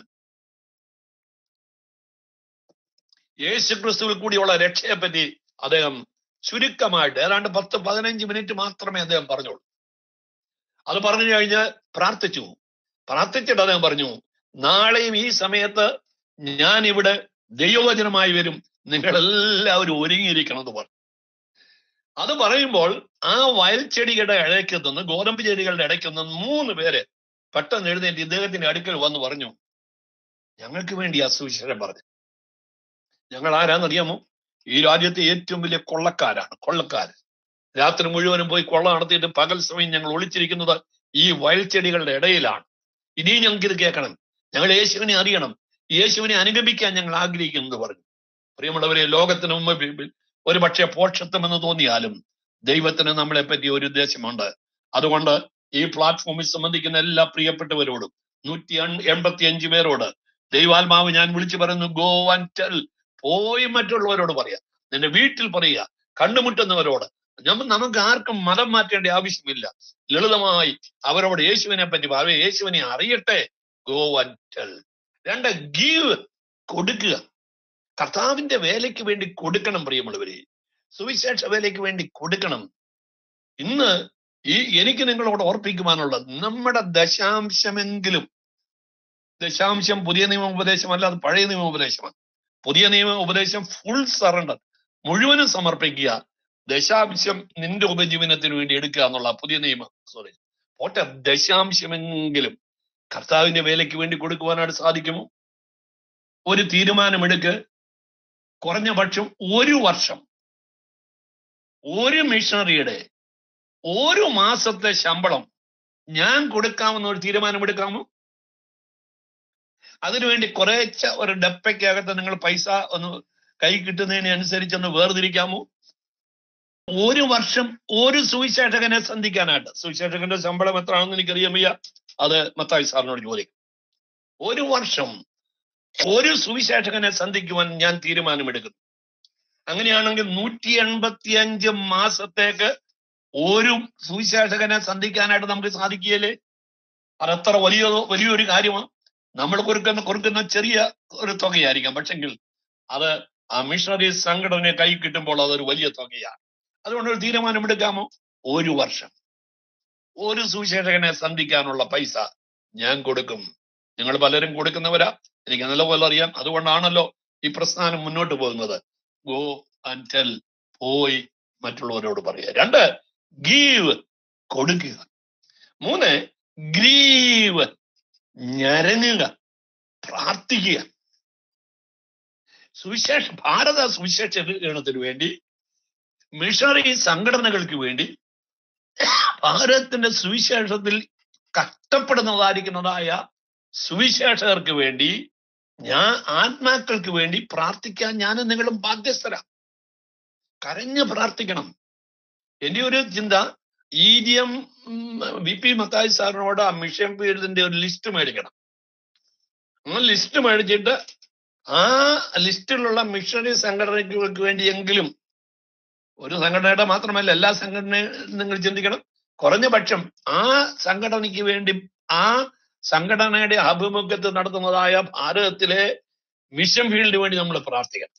യേശു ക്രിസ്തുവിൽ കൂടിയുള്ള രക്ഷയെപ്പറ്റി അദ്ദേഹം ചുരുക്കമായിട്ട് ഏതാണ്ട് പത്ത് പതിനഞ്ച് മിനിറ്റ് മാത്രമേ അദ്ദേഹം പറഞ്ഞുള്ളൂ അത് പറഞ്ഞു കഴിഞ്ഞ് പ്രാർത്ഥിച്ചു പ്രാർത്ഥിച്ചിട്ട് അദ്ദേഹം പറഞ്ഞു നാളെയും ഈ സമയത്ത് ഞാൻ ഇവിടെ ദൈവവചനമായി വരും നിങ്ങളെല്ലാവരും ഒരുങ്ങിയിരിക്കണം എന്ന് പറഞ്ഞു അത് പറയുമ്പോൾ ആ വയൽ ചെടികളുടെ ഇടയ്ക്ക് നിന്ന് ഗോതമ്പ് ചെടികളുടെ ഇടയ്ക്ക് നിന്ന് മൂന്ന് പേര് പെട്ടെന്ന് എഴുന്നേറ്റ് ഇദ്ദേഹത്തിന്റെ അടുക്കൽ വന്ന് പറഞ്ഞു ഞങ്ങൾക്ക് വേണ്ടി ആ സുവിശേഷം പറഞ്ഞു ഞങ്ങൾ ആരാന്നറിയാമോ ഈ രാജ്യത്തെ ഏറ്റവും വലിയ കൊള്ളക്കാരാണ് കൊള്ളക്കാര് രാത്രി മുഴുവനും പോയി കൊള്ള നടത്തിയിട്ട് പകൽ സമയം ഞങ്ങൾ ഒളിച്ചിരിക്കുന്നത് ഈ വയൽ ചെടികളുടെ ഇടയിലാണ് ഇനിയും ഞങ്ങൾക്ക് ഇത് കേൾക്കണം ഞങ്ങൾ യേശുവിനെ അറിയണം യേശുവിനെ അനുഗമിക്കാൻ ഞങ്ങൾ ആഗ്രഹിക്കുന്നത് പറഞ്ഞു പ്രിയമുള്ളവരെ ലോകത്തിന് മുമ്പ് ഒരു പക്ഷേ പോക്ഷത്വം എന്ന് തോന്നിയാലും ദൈവത്തിന് നമ്മളെ പറ്റി ഒരു ഉദ്ദേശമുണ്ട് അതുകൊണ്ട് ഈ പ്ലാറ്റ്ഫോമിൽ സംബന്ധിക്കുന്ന എല്ലാ പ്രിയപ്പെട്ടവരോടും നൂറ്റി എൺപത്തി അഞ്ച് പേരോട് ദൈവാത്മാവ് ഞാൻ വിളിച്ചു പറയുന്നു ഗോ ആൻഡ് ടെൽ പോയി മറ്റുള്ളവരോട് പറയാ നിന്റെ വീട്ടിൽ പറയുക കണ്ടുമുട്ടുന്നവരോട് നമ്മ നമുക്ക് ആർക്കും മതം മാറ്റേണ്ട ആവശ്യമില്ല ലളിതമായി അവരോട് യേശുവിനെ പറ്റി പറയും യേശുവിനെ അറിയട്ടെ ഗോ ആൻഡ് ടെൽ രണ്ട് ഗീവ് കൊടുക്കുക കർത്താവിന്റെ വേലയ്ക്ക് വേണ്ടി കൊടുക്കണം പ്രിയമുള്ളവരെ സുവിശേഷ വേലയ്ക്ക് വേണ്ടി കൊടുക്കണം ഇന്ന് ഈ എനിക്ക് നിങ്ങളോട് ഓർപ്പിക്കുവാനുള്ളത് നമ്മുടെ ദശാംശമെങ്കിലും ദശാംശം പുതിയ നിയമ ഉപദേശമല്ല അത് പഴയ നിയമ ഉപദേശമാണ് പുതിയ നിയമ ഉപദേശം ഫുൾ സറണ്ടർ മുഴുവനും സമർപ്പിക്കുക ദശാംശം നിന്റെ ഉപജീവനത്തിന് വേണ്ടി എടുക്കുക എന്നുള്ള പുതിയ നിയമം സോറി പോട്ടെ ദശാംശമെങ്കിലും കർത്താവിന്റെ വേലയ്ക്ക് വേണ്ടി കൊടുക്കുവാനായിട്ട് സാധിക്കുമോ ഒരു തീരുമാനമെടുക്ക് കുറഞ്ഞ പക്ഷം ഒരു വർഷം ഒരു മിഷണറിയുടെ ഒരു മാസത്തെ ശമ്പളം ഞാൻ കൊടുക്കാമെന്ന ഒരു തീരുമാനമെടുക്കാമോ അതിനുവേണ്ടി കുറേച്ച ഒരു ഡപ്പയ്ക്കകത്ത് നിങ്ങൾ പൈസ ഒന്ന് കൈ കിട്ടുന്നതിനെ അനുസരിച്ച് ഒന്ന് വേർതിരിക്കാമോ ഒരു വർഷം ഒരു സുവിശേഷകനെ സന്ധിക്കാനായിട്ട് സുവിശേഷകന്റെ ശമ്പളം എത്രയാണെന്ന് എനിക്കറിയാൻ വയ്യ അത് മത്തായി സാറിനോട് ചോദിക്കും ഒരു വർഷം ഒരു സുവിശേഷകനെ സന്ധിക്കുവാൻ ഞാൻ തീരുമാനമെടുക്കുന്നു അങ്ങനെയാണെങ്കിൽ നൂറ്റി എൺപത്തി അഞ്ച് മാസത്തേക്ക് ഒരു സുവിശേഷകനെ സന്ധിക്കാനായിട്ട് നമുക്ക് സാധിക്കുകയല്ലേ അതത്ര വലിയ വലിയൊരു കാര്യമാണ് നമ്മൾ കൊടുക്കുന്ന കൊടുക്കുന്ന ചെറിയ ഒരു തുകയായിരിക്കാം പക്ഷെങ്കിൽ അത് ആ മിഷണറി സംഘടന കൈ കിട്ടുമ്പോൾ അതൊരു വലിയ തുകയാണ് അതുകൊണ്ട് ഒരു തീരുമാനമെടുക്കാമോ ഒരു വർഷം ഒരു സുവിശേഷകനെ സന്ധിക്കാനുള്ള പൈസ ഞാൻ കൊടുക്കും നിങ്ങൾ പലരും കൊടുക്കുന്നവരാ എനിക്ക് നല്ലപോലെ അറിയാം അതുകൊണ്ടാണല്ലോ ഈ പ്രസ്ഥാനം മുന്നോട്ട് പോകുന്നത് ഗോ ആൻഡ് ടെൽ പോയി മറ്റുള്ളവരോട് പറയുക രണ്ട് ഗീവ് കൊടുക്കുക മൂന്ന് ഗ്രീവ് ഞരങ്ങുക പ്രാർത്ഥിക്കുക സുവിശേഷ ഭാരത സുവിശേഷീകരണത്തിന് വേണ്ടി മിഷണറി സംഘടനകൾക്ക് വേണ്ടി ഭാരതത്തിന്റെ സുവിശേഷത്തിൽ കഷ്ടപ്പെടുന്നതായിരിക്കുന്നതായ സുവിശേഷകർക്ക് വേണ്ടി ഞാൻ ആത്മാക്കൾക്ക് വേണ്ടി പ്രാർത്ഥിക്കാൻ ഞാനും നിങ്ങളും ബാധ്യസ്ഥരാ കരഞ്ഞ് പ്രാർത്ഥിക്കണം എന്റെ ഒരു ചിന്ത E D M V P Mathai സാറിനോട് ആ മിഷൻ ഫീൽഡിന്റെ ഒരു ലിസ്റ്റ് മേടിക്കണം ആ ലിസ്റ്റ് മേടിച്ചിട്ട് ആ ലിസ്റ്റിലുള്ള മിഷണറി സംഘടനകൾക്ക് വേണ്ടിയെങ്കിലും ഒരു സംഘടനയുടെ മാത്രമല്ല എല്ലാ സംഘടനയും നിങ്ങൾ ചിന്തിക്കണം കുറഞ്ഞ പക്ഷം ആ സംഘടനയ്ക്ക് വേണ്ടി ആ സംഘടനയുടെ ആഭിമുഖ്യത്തിൽ നടത്തുന്നതായ ഭാരതത്തിലെ മിഷൻ ഫീൽഡിന് വേണ്ടി നമ്മൾ പ്രാർത്ഥിക്കണം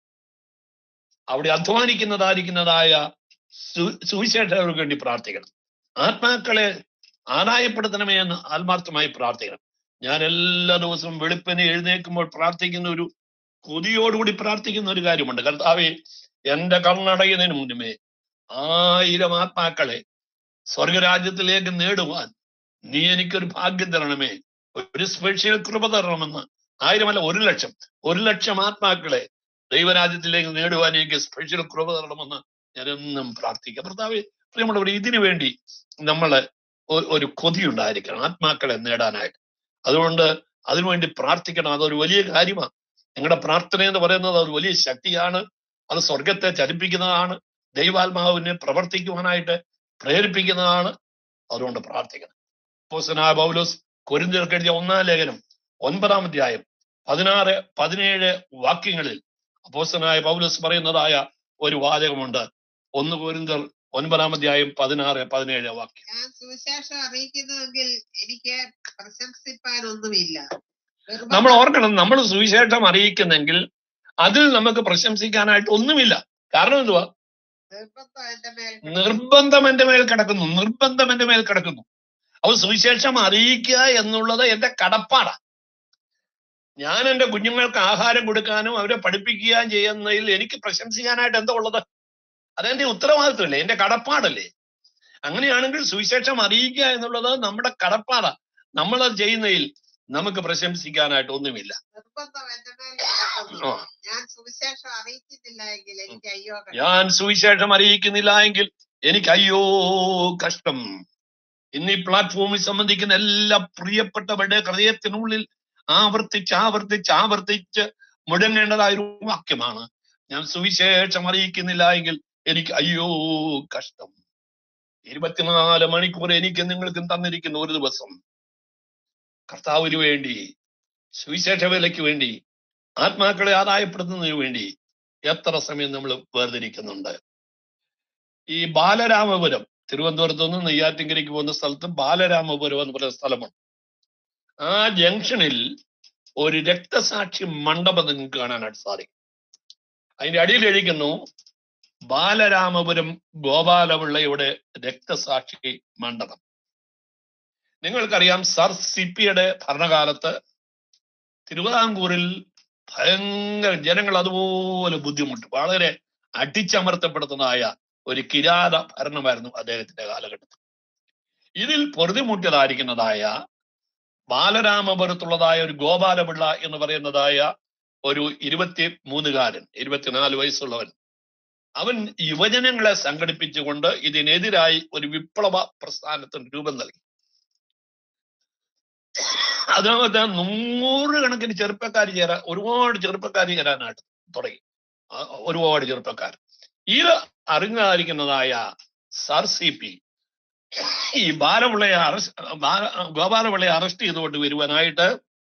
അവിടെ അധ്വാനിക്കുന്നതായിരിക്കുന്നതായ സു- സുവിശേഷകർക്ക് വേണ്ടി പ്രാർത്ഥിക്കണം ആത്മാക്കളെ ആദായപ്പെടുത്തണമേ എന്ന് ആത്മാർത്ഥമായി പ്രാർത്ഥിക്കണം ഞാൻ എല്ലാ ദിവസവും വെളുപ്പിനെ എഴുന്നേൽക്കുമ്പോൾ പ്രാർത്ഥിക്കുന്ന ഒരു കൊതിയോടുകൂടി പ്രാർത്ഥിക്കുന്ന ഒരു കാര്യമുണ്ട് കർത്താവെ എന്റെ കർണടയുന്നതിന് മുന്നമേ ആയിരം ആത്മാക്കളെ സ്വർഗരാജ്യത്തിലേക്ക് നേടുവാൻ നീ എനിക്കൊരു ഭാഗ്യം തരണമേ ഒരു സ്പെഷ്യൽ കൃപ തരണമെന്ന് ആയിരമല്ല ഒരു ലക്ഷം ഒരു ലക്ഷം ആത്മാക്കളെ ദൈവരാജ്യത്തിലേക്ക് നേടുവാൻ എനിക്ക് സ്പെഷ്യൽ കൃപ തരണമെന്ന് ഞാൻ എന്നും പ്രാർത്ഥിക്കാം ഭർത്താവ് പ്രിയമുള്ളവർ ഇതിനു വേണ്ടി നമ്മള് ഒ- ഒരു കൊതി ഉണ്ടായിരിക്കണം ആത്മാക്കളെ നേടാനായിട്ട് അതുകൊണ്ട് അതിനുവേണ്ടി പ്രാർത്ഥിക്കണം അതൊരു വലിയ കാര്യമാണ് നിങ്ങളുടെ പ്രാർത്ഥന എന്ന് പറയുന്നത് അത് വലിയ ശക്തിയാണ് അത് സ്വർഗത്തെ ചലിപ്പിക്കുന്നതാണ് ദൈവാത്മാവിനെ പ്രവർത്തിക്കുവാനായിട്ട് പ്രേരിപ്പിക്കുന്നതാണ് അതുകൊണ്ട് പ്രാർത്ഥിക്കണം അപ്പോസ്തലനായ പൗലോസ് കൊരിന്ത്യർക്ക് എഴുതിയ ഒന്നാം ലേഖനം ഒൻപതാം അധ്യായം പതിനാറ് പതിനേഴ് വാക്യങ്ങളിൽ അപ്പോസ്തലനായ പൗലോസ് പറയുന്നതായ ഒരു വാചകമുണ്ട് ഒന്ന് കൊരിന്തർ ഒൻപതാം അധ്യായം പതിനാറ് പതിനേഴ് വാക്യം ഞാൻ സുവിശേഷം അറിയിക്കുന്നുവെങ്കിൽ എനിക്ക് പ്രശംസിപ്പാനൊന്നുമില്ല നിർബന്ധ- നമ്മൾ ഓർക്കണം നമ്മൾ സുവിശേഷം അറിയിക്കുന്നെങ്കിൽ അതിൽ നമുക്ക് പ്രശംസിക്കാനായിട്ട് ഒന്നുമില്ല കാരണം എന്തുവാ നിർബന്ധം എന്റെ മേൽ നിർബന്ധം എന്റെ മേൽ കിടക്കുന്നു നിർബന്ധം എന്റെ മേൽ കിടക്കുന്നു അപ്പൊ സുവിശേഷം അറിയിക്കുക എന്നുള്ളത് എന്റെ കടപ്പാടാ ഞാൻ എന്റെ കുഞ്ഞുങ്ങൾക്ക് ആഹാരം കൊടുക്കാനും അവരെ പഠിപ്പിക്കുകയും ചെയ്യുന്നതിൽ എനിക്ക് പ്രശംസിക്കാനായിട്ട് എന്താ ഉള്ളത് അതെന്റെ ഉത്തരവാദിത്വമല്ലേ എന്റെ കടപ്പാടല്ലേ അങ്ങനെയാണെങ്കിൽ സുവിശേഷം അറിയിക്കുക എന്നുള്ളത് നമ്മുടെ കടപ്പാടാ നമ്മളത് ചെയ്യുന്നതിൽ നമുക്ക് പ്രശംസിക്കാനായിട്ട് ഒന്നുമില്ല നിർബന്ധം എന്റെ മേൽ കിടക്കുന്നു ആ. ഞാൻ സുവിശേഷം അറിയിക്കുന്നില്ല എങ്കിൽ എനിക്ക് അയ്യോ കഷ്ടം. ഞാൻ സുവിശേഷം അറിയിക്കുന്നില്ല എങ്കിൽ എനിക്ക് അയ്യോ കഷ്ടം ഇന്ന് ഈ പ്ലാറ്റ്ഫോമിൽ സംബന്ധിക്കുന്ന എല്ലാ പ്രിയപ്പെട്ടവരുടെ ഹൃദയത്തിനുള്ളിൽ ആവർത്തിച്ച് ആവർത്തിച്ച് ആവർത്തിച്ച് മുഴങ്ങേണ്ടതായ ഒരു വാക്യമാണ് ഞാൻ സുവിശേഷം അറിയിക്കുന്നില്ല എങ്കിൽ എനിക്ക് അയ്യോ കഷ്ടം ഇരുപത്തിനാല് മണിക്കൂർ എനിക്ക് നിങ്ങൾക്കും തന്നിരിക്കുന്ന ഒരു ദിവസം കർത്താവിന് വേണ്ടി സുവിശേഷ വേലയ്ക്ക് വേണ്ടി ആത്മാക്കളെ ആദായപ്പെടുത്തുന്നതിന് വേണ്ടി എത്ര സമയം നമ്മൾ വേർതിരിക്കുന്നുണ്ട് ഈ ബാലരാമപുരം തിരുവനന്തപുരത്ത് നിന്ന് നെയ്യാറ്റിൻകരയ്ക്ക് പോകുന്ന സ്ഥലത്ത് ബാലരാമപുരം എന്ന് പറയുന്ന സ്ഥലമുണ്ട് ആ ജംഗ്ഷനിൽ ഒരു രക്തസാക്ഷി മണ്ഡപം നിങ്ങൾക്ക് കാണാനായിട്ട് സാധിക്കും അതിന്റെ അടിയിൽ എഴുതിക്കുന്നു ബാലരാമപുരം ഗോപാലപിള്ളയുടെ രക്തസാക്ഷി മണ്ഡപം നിങ്ങൾക്കറിയാം സർ സിപ്പിയുടെ ഭരണകാലത്ത് തിരുവിതാംകൂറിൽ ഭയങ്കര ജനങ്ങൾ അതുപോലെ ബുദ്ധിമുട്ട് വളരെ അടിച്ചമർത്തപ്പെടുന്നതായ ഒരു കിരാത ഭരണമായിരുന്നു അദ്ദേഹത്തിന്റെ കാലഘട്ടത്തിൽ ഇതിൽ പൊറുതിമുട്ടിയതായിരിക്കുന്നതായ ബാലരാമപുരത്തുള്ളതായ ഒരു ഗോപാലപിള്ള എന്ന് പറയുന്നതായ ഒരു ഇരുപത്തി മൂന്നുകാരൻ ഇരുപത്തിനാല് വയസ്സുള്ളവൻ അവൻ യുവജനങ്ങളെ സംഘടിപ്പിച്ചുകൊണ്ട് ഇതിനെതിരായി ഒരു വിപ്ലവ പ്രസ്ഥാനത്തിന് രൂപം നൽകി അതിനകത്ത് നൂറുകണക്കിന് ചെറുപ്പക്കാർ ചേരാൻ ഒരുപാട് ചെറുപ്പക്കാർ ചേരാനായിട്ട് തുടങ്ങി ആ, ഒരുപാട് ചെറുപ്പക്കാർ ഇത് അറിഞ്ഞായിരിക്കുന്നതായ സർ സി പി ഈ ബാലപിള്ളയെ അറസ്റ്റ് ഗോപാലപിള്ളയെ അറസ്റ്റ് ചെയ്തുകൊണ്ട് വരുവാനായിട്ട്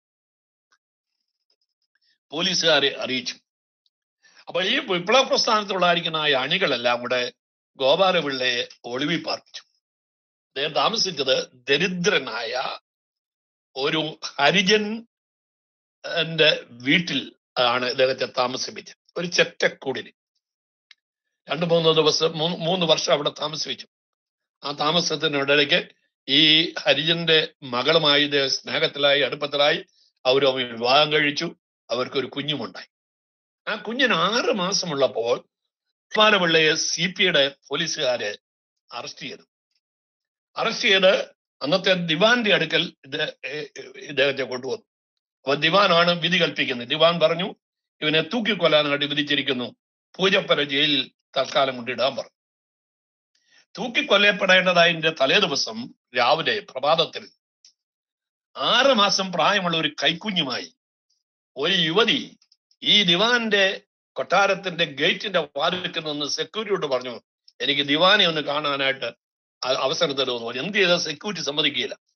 പോലീസുകാരെ അറിയിച്ചു അപ്പൊ ഈ വിപ്ലവ പ്രസ്ഥാനത്തുള്ളായിരിക്കുന്ന ആ അണികളെല്ലാം കൂടെ ഗോപാലപിള്ളയെ ഒളിവി പാർപ്പിച്ചു അദ്ദേഹം താമസിച്ചത് ദരിദ്രനായ ഒരു ഹരിജൻ എന്റെ വീട്ടിൽ ആണ് ഇദ്ദേഹത്തെ താമസിപ്പിച്ചത് ഒരു ചെറ്റക്കൂടിന് രണ്ടു മൂന്ന് ദിവസം മൂന്ന് മൂന്ന് വർഷം അവിടെ താമസിപ്പിച്ചു ആ താമസത്തിനിടയ്ക്ക് ഈ ഹരിജന്റെ മകളുമായി ഇദ്ദേഹം സ്നേഹത്തിലായി അടുപ്പത്തിലായി അവർ വിവാഹം കഴിച്ചു അവർക്കൊരു കുഞ്ഞുമുണ്ടായി ആ കുഞ്ഞിന് ആറ് മാസമുള്ളപ്പോൾ ഉസ്മാനപിള്ളയെ സി പിയുടെ പോലീസുകാര് അറസ്റ്റ് ചെയ്തു അറസ്റ്റ് ചെയ്ത് അന്നത്തെ ദിവാന്റെ അടുക്കൽ ഇത് ഏ- ഇദ്ദേഹത്തെ കൊണ്ടുവന്നു അപ്പൊ ദിവാനാണ് വിധി കൽപ്പിക്കുന്നത് ദിവാൻ പറഞ്ഞു ഇവനെ തൂക്കിക്കൊല്ലാനായിട്ട് വിധിച്ചിരിക്കുന്നു പൂജപ്പര ജയിലിൽ തൽക്കാലം കൊണ്ടിടാൻ പറഞ്ഞു തൂക്കിക്കൊല്ലപ്പെടേണ്ടതായതിന്റെ തലേ ദിവസം രാവിലെ പ്രഭാതത്തിൽ ആറ് മാസം പ്രായമുള്ള ഒരു കൈക്കുഞ്ഞുമായി ഒരു യുവതി ഈ ദിവാന്റെ കൊട്ടാരത്തിന്റെ ഗേറ്റിന്റെ വാതിൽക്കൽ നിന്ന് സെക്യൂരിറ്റിയോട് പറഞ്ഞു എനിക്ക് ദിവാനെ ഒന്ന് കാണാനായിട്ട് അ- അവസരം തരുമെന്ന് പറഞ്ഞു എന്ത് ചെയ്ത സെക്യൂരിറ്റി സമ്മതിക്കുകയില്ല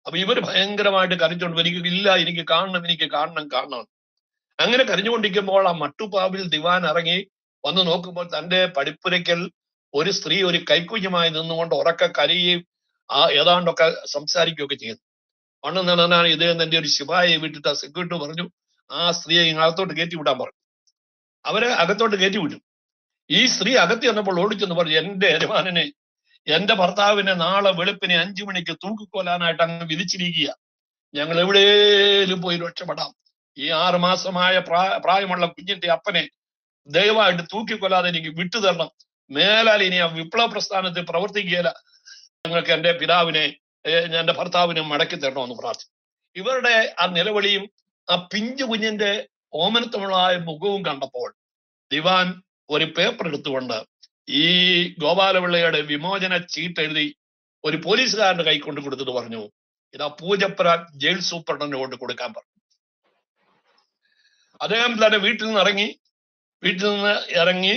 അപ്പൊ ഇവര് ഭയങ്കരമായിട്ട് കരഞ്ഞുകൊണ്ട് എനിക്ക് ഇല്ല എനിക്ക് കാണണം എനിക്ക് കാണണം കാണണം അങ്ങനെ കരഞ്ഞുകൊണ്ടിരിക്കുമ്പോൾ ആ മട്ടുപ്പാവിൽ ദിവാൻ ഇറങ്ങി വന്ന് നോക്കുമ്പോൾ തന്റെ പടിപ്പുരയ്ക്കൽ ഒരു സ്ത്രീ ഒരു കൈക്കുഞ്ഞുമായി നിന്നുകൊണ്ട് ഉറക്കെ കരയുകയും ആ ഏതാണ്ടൊക്കെ സംസാരിക്കുകയൊക്കെ ചെയ്യുന്നു അന്ന് നടന്നാണ് ഇദ്ദേഹം തന്റെ ഒരു ശിപായെ വിട്ടിട്ട് ആ സെക്യൂരിറ്റി പറഞ്ഞു ആ സ്ത്രീയെ ഇങ്ങ് അകത്തോട്ട് കയറ്റി വിടാൻ പറഞ്ഞു അവരെ അകത്തോട്ട് കയറ്റി വിട്ടു ഈ സ്ത്രീ അകത്ത് ചെന്നപ്പോൾ ഓടിച്ചെന്ന് പറഞ്ഞു എന്റെ യജമാനനെ എന്റെ ഭർത്താവിനെ നാളെ വെളുപ്പിനെ അഞ്ചു മണിക്ക് തൂക്കിക്കൊല്ലാനായിട്ട് അങ്ങ് വിധിച്ചിരിക്കുക ഞങ്ങൾ എവിടെയും പോയി രക്ഷപ്പെടാം ഈ ആറ് മാസമായ പ്രായ പ്രായമുള്ള കുഞ്ഞിന്റെ അപ്പനെ ദയവായിട്ട് തൂക്കിക്കൊല്ലാതെ എനിക്ക് വിട്ടു തരണം മേലാൽ ഇനി ആ വിപ്ലവ പ്രസ്ഥാനത്തിൽ പ്രവർത്തിക്കുകയില്ല ഞങ്ങൾക്ക് എന്റെ പിതാവിനെ ഏഹ്, എന്റെ ഭർത്താവിനെ മടക്കി തരണമെന്ന് പ്രാർത്ഥിച്ചു ഇവരുടെ ആ നിലവിളിയും ആ പിഞ്ചു കുഞ്ഞിന്റെ ഓമനത്തമുള്ളായ മുഖവും കണ്ടപ്പോൾ ദിവാൻ ഒരു പേപ്പർ എടുത്തുകൊണ്ട് ഈ ഗോപാലപിള്ളയുടെ വിമോചന ചീട്ട് എഴുതി ഒരു പോലീസുകാരന്റെ കൈ കൊണ്ട് കൊടുത്തിട്ട് പറഞ്ഞു ഇതാ പൂജപ്പുര ജയിൽ സൂപ്രണ്ടിന് കൊണ്ട് കൊടുക്കാൻ പറഞ്ഞു അദ്ദേഹം തന്റെ വീട്ടിൽ നിന്ന് ഇറങ്ങി വീട്ടിൽ നിന്ന് ഇറങ്ങി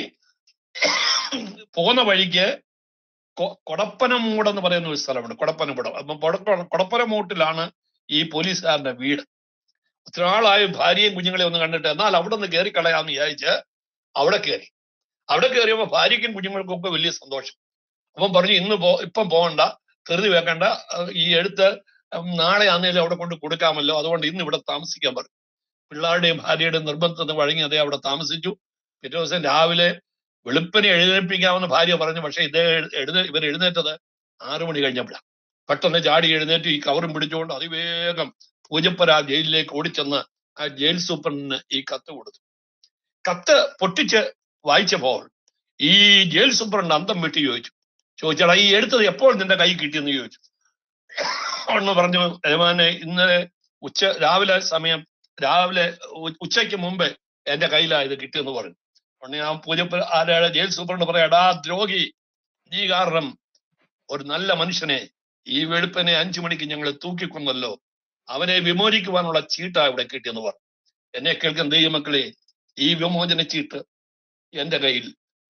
പോകുന്ന വഴിക്ക് കൊ- കൊടപ്പനമൂട് എന്ന് പറയുന്ന ഒരു സ്ഥലമുണ്ട് കൊടപ്പനമൂട് അപ്പൊ കൊടപ്പ- കൊടപ്പനമൂട്ടിലാണ് ഈ പോലീസുകാരന്റെ വീട് ഒത്തിരി നാളായി ഭാര്യയും കുഞ്ഞുങ്ങളെയും ഒന്ന് കണ്ടിട്ട് എന്നാൽ അവിടെ നിന്ന് കയറി കളയാന്ന് വിചാരിച്ച് അവിടെ കയറി അവിടെ കയറിയപ്പോ ഭാര്യയ്ക്കും കുഞ്ഞുങ്ങൾക്കും ഒക്കെ വലിയ സന്തോഷം അപ്പം പറഞ്ഞു ഇന്ന് പോ ഇപ്പം പോകണ്ട ധൃതി വെക്കണ്ട അഹ് ഈ എഴുത്ത് ഉം നാളെ ആന്നേലും അവിടെ കൊണ്ട് കൊടുക്കാമല്ലോ അതുകൊണ്ട് ഇന്ന് ഇവിടെ താമസിക്കാൻ പറഞ്ഞു പിള്ളേരുടെയും ഭാര്യയുടെയും നിർബന്ധത്തിന് വഴങ്ങി അതേ അവിടെ താമസിച്ചു പിറ്റേ ദിവസം രാവിലെ വെളുപ്പിനെ എഴുന്നേൽപ്പിക്കാമെന്ന് ഭാര്യ പറഞ്ഞു പക്ഷെ ഇത് എഴുന്ന ഇവർ എഴുന്നേറ്റത് ആറു മണി കഴിഞ്ഞപ്പോഴാണ് പെട്ടെന്ന് ചാടി എഴുന്നേറ്റ് ഈ കവറും പിടിച്ചുകൊണ്ട് അതിവേഗം പൂജപ്പുര ജയിലിലേക്ക് ഓടിച്ചെന്ന് ആ ജയിൽ സൂപ്രണ്ടിന് ഈ കത്ത് കൊടുത്തു കത്ത് പൊട്ടിച്ച് വായിച്ചപ്പോൾ ഈ ജയിൽ സൂപ്രണ്ട് അന്തം വിട്ട് ചോദിച്ചു ചോദിച്ചാൽ ഈ എടുത്തത് എപ്പോൾ നിന്റെ കൈ കിട്ടിയെന്ന് ചോദിച്ചു ഒന്ന് പറഞ്ഞു യജമാനെ ഇന്നലെ ഉച്ച രാവിലെ സമയം രാവിലെ ഉ- ഉച്ചയ്ക്ക് മുമ്പ് എന്റെ കയ്യിലാ ഇത് കിട്ടിയെന്ന് പറഞ്ഞു ഉടനെ ആ പൂജപ്പുര ആരാണ് ജയിൽ സൂപ്രണ്ട് പറയാ എടാ ദ്രോഹി നീ കാരണം ഒരു നല്ല മനുഷ്യനെ ഈ വെളുപ്പിനെ അഞ്ചു മണിക്ക് ഞങ്ങൾ തൂക്കിക്കൊന്നല്ലോ അവനെ വിമോചിക്കുവാനുള്ള ചീട്ടാ ഇവിടെ കിട്ടിയെന്ന് പറഞ്ഞു എന്നെ കേൾക്കുന്ന ദൈവമക്കളെ ഈ വിമോചന ചീട്ട് എന്റെ കയ്യിൽ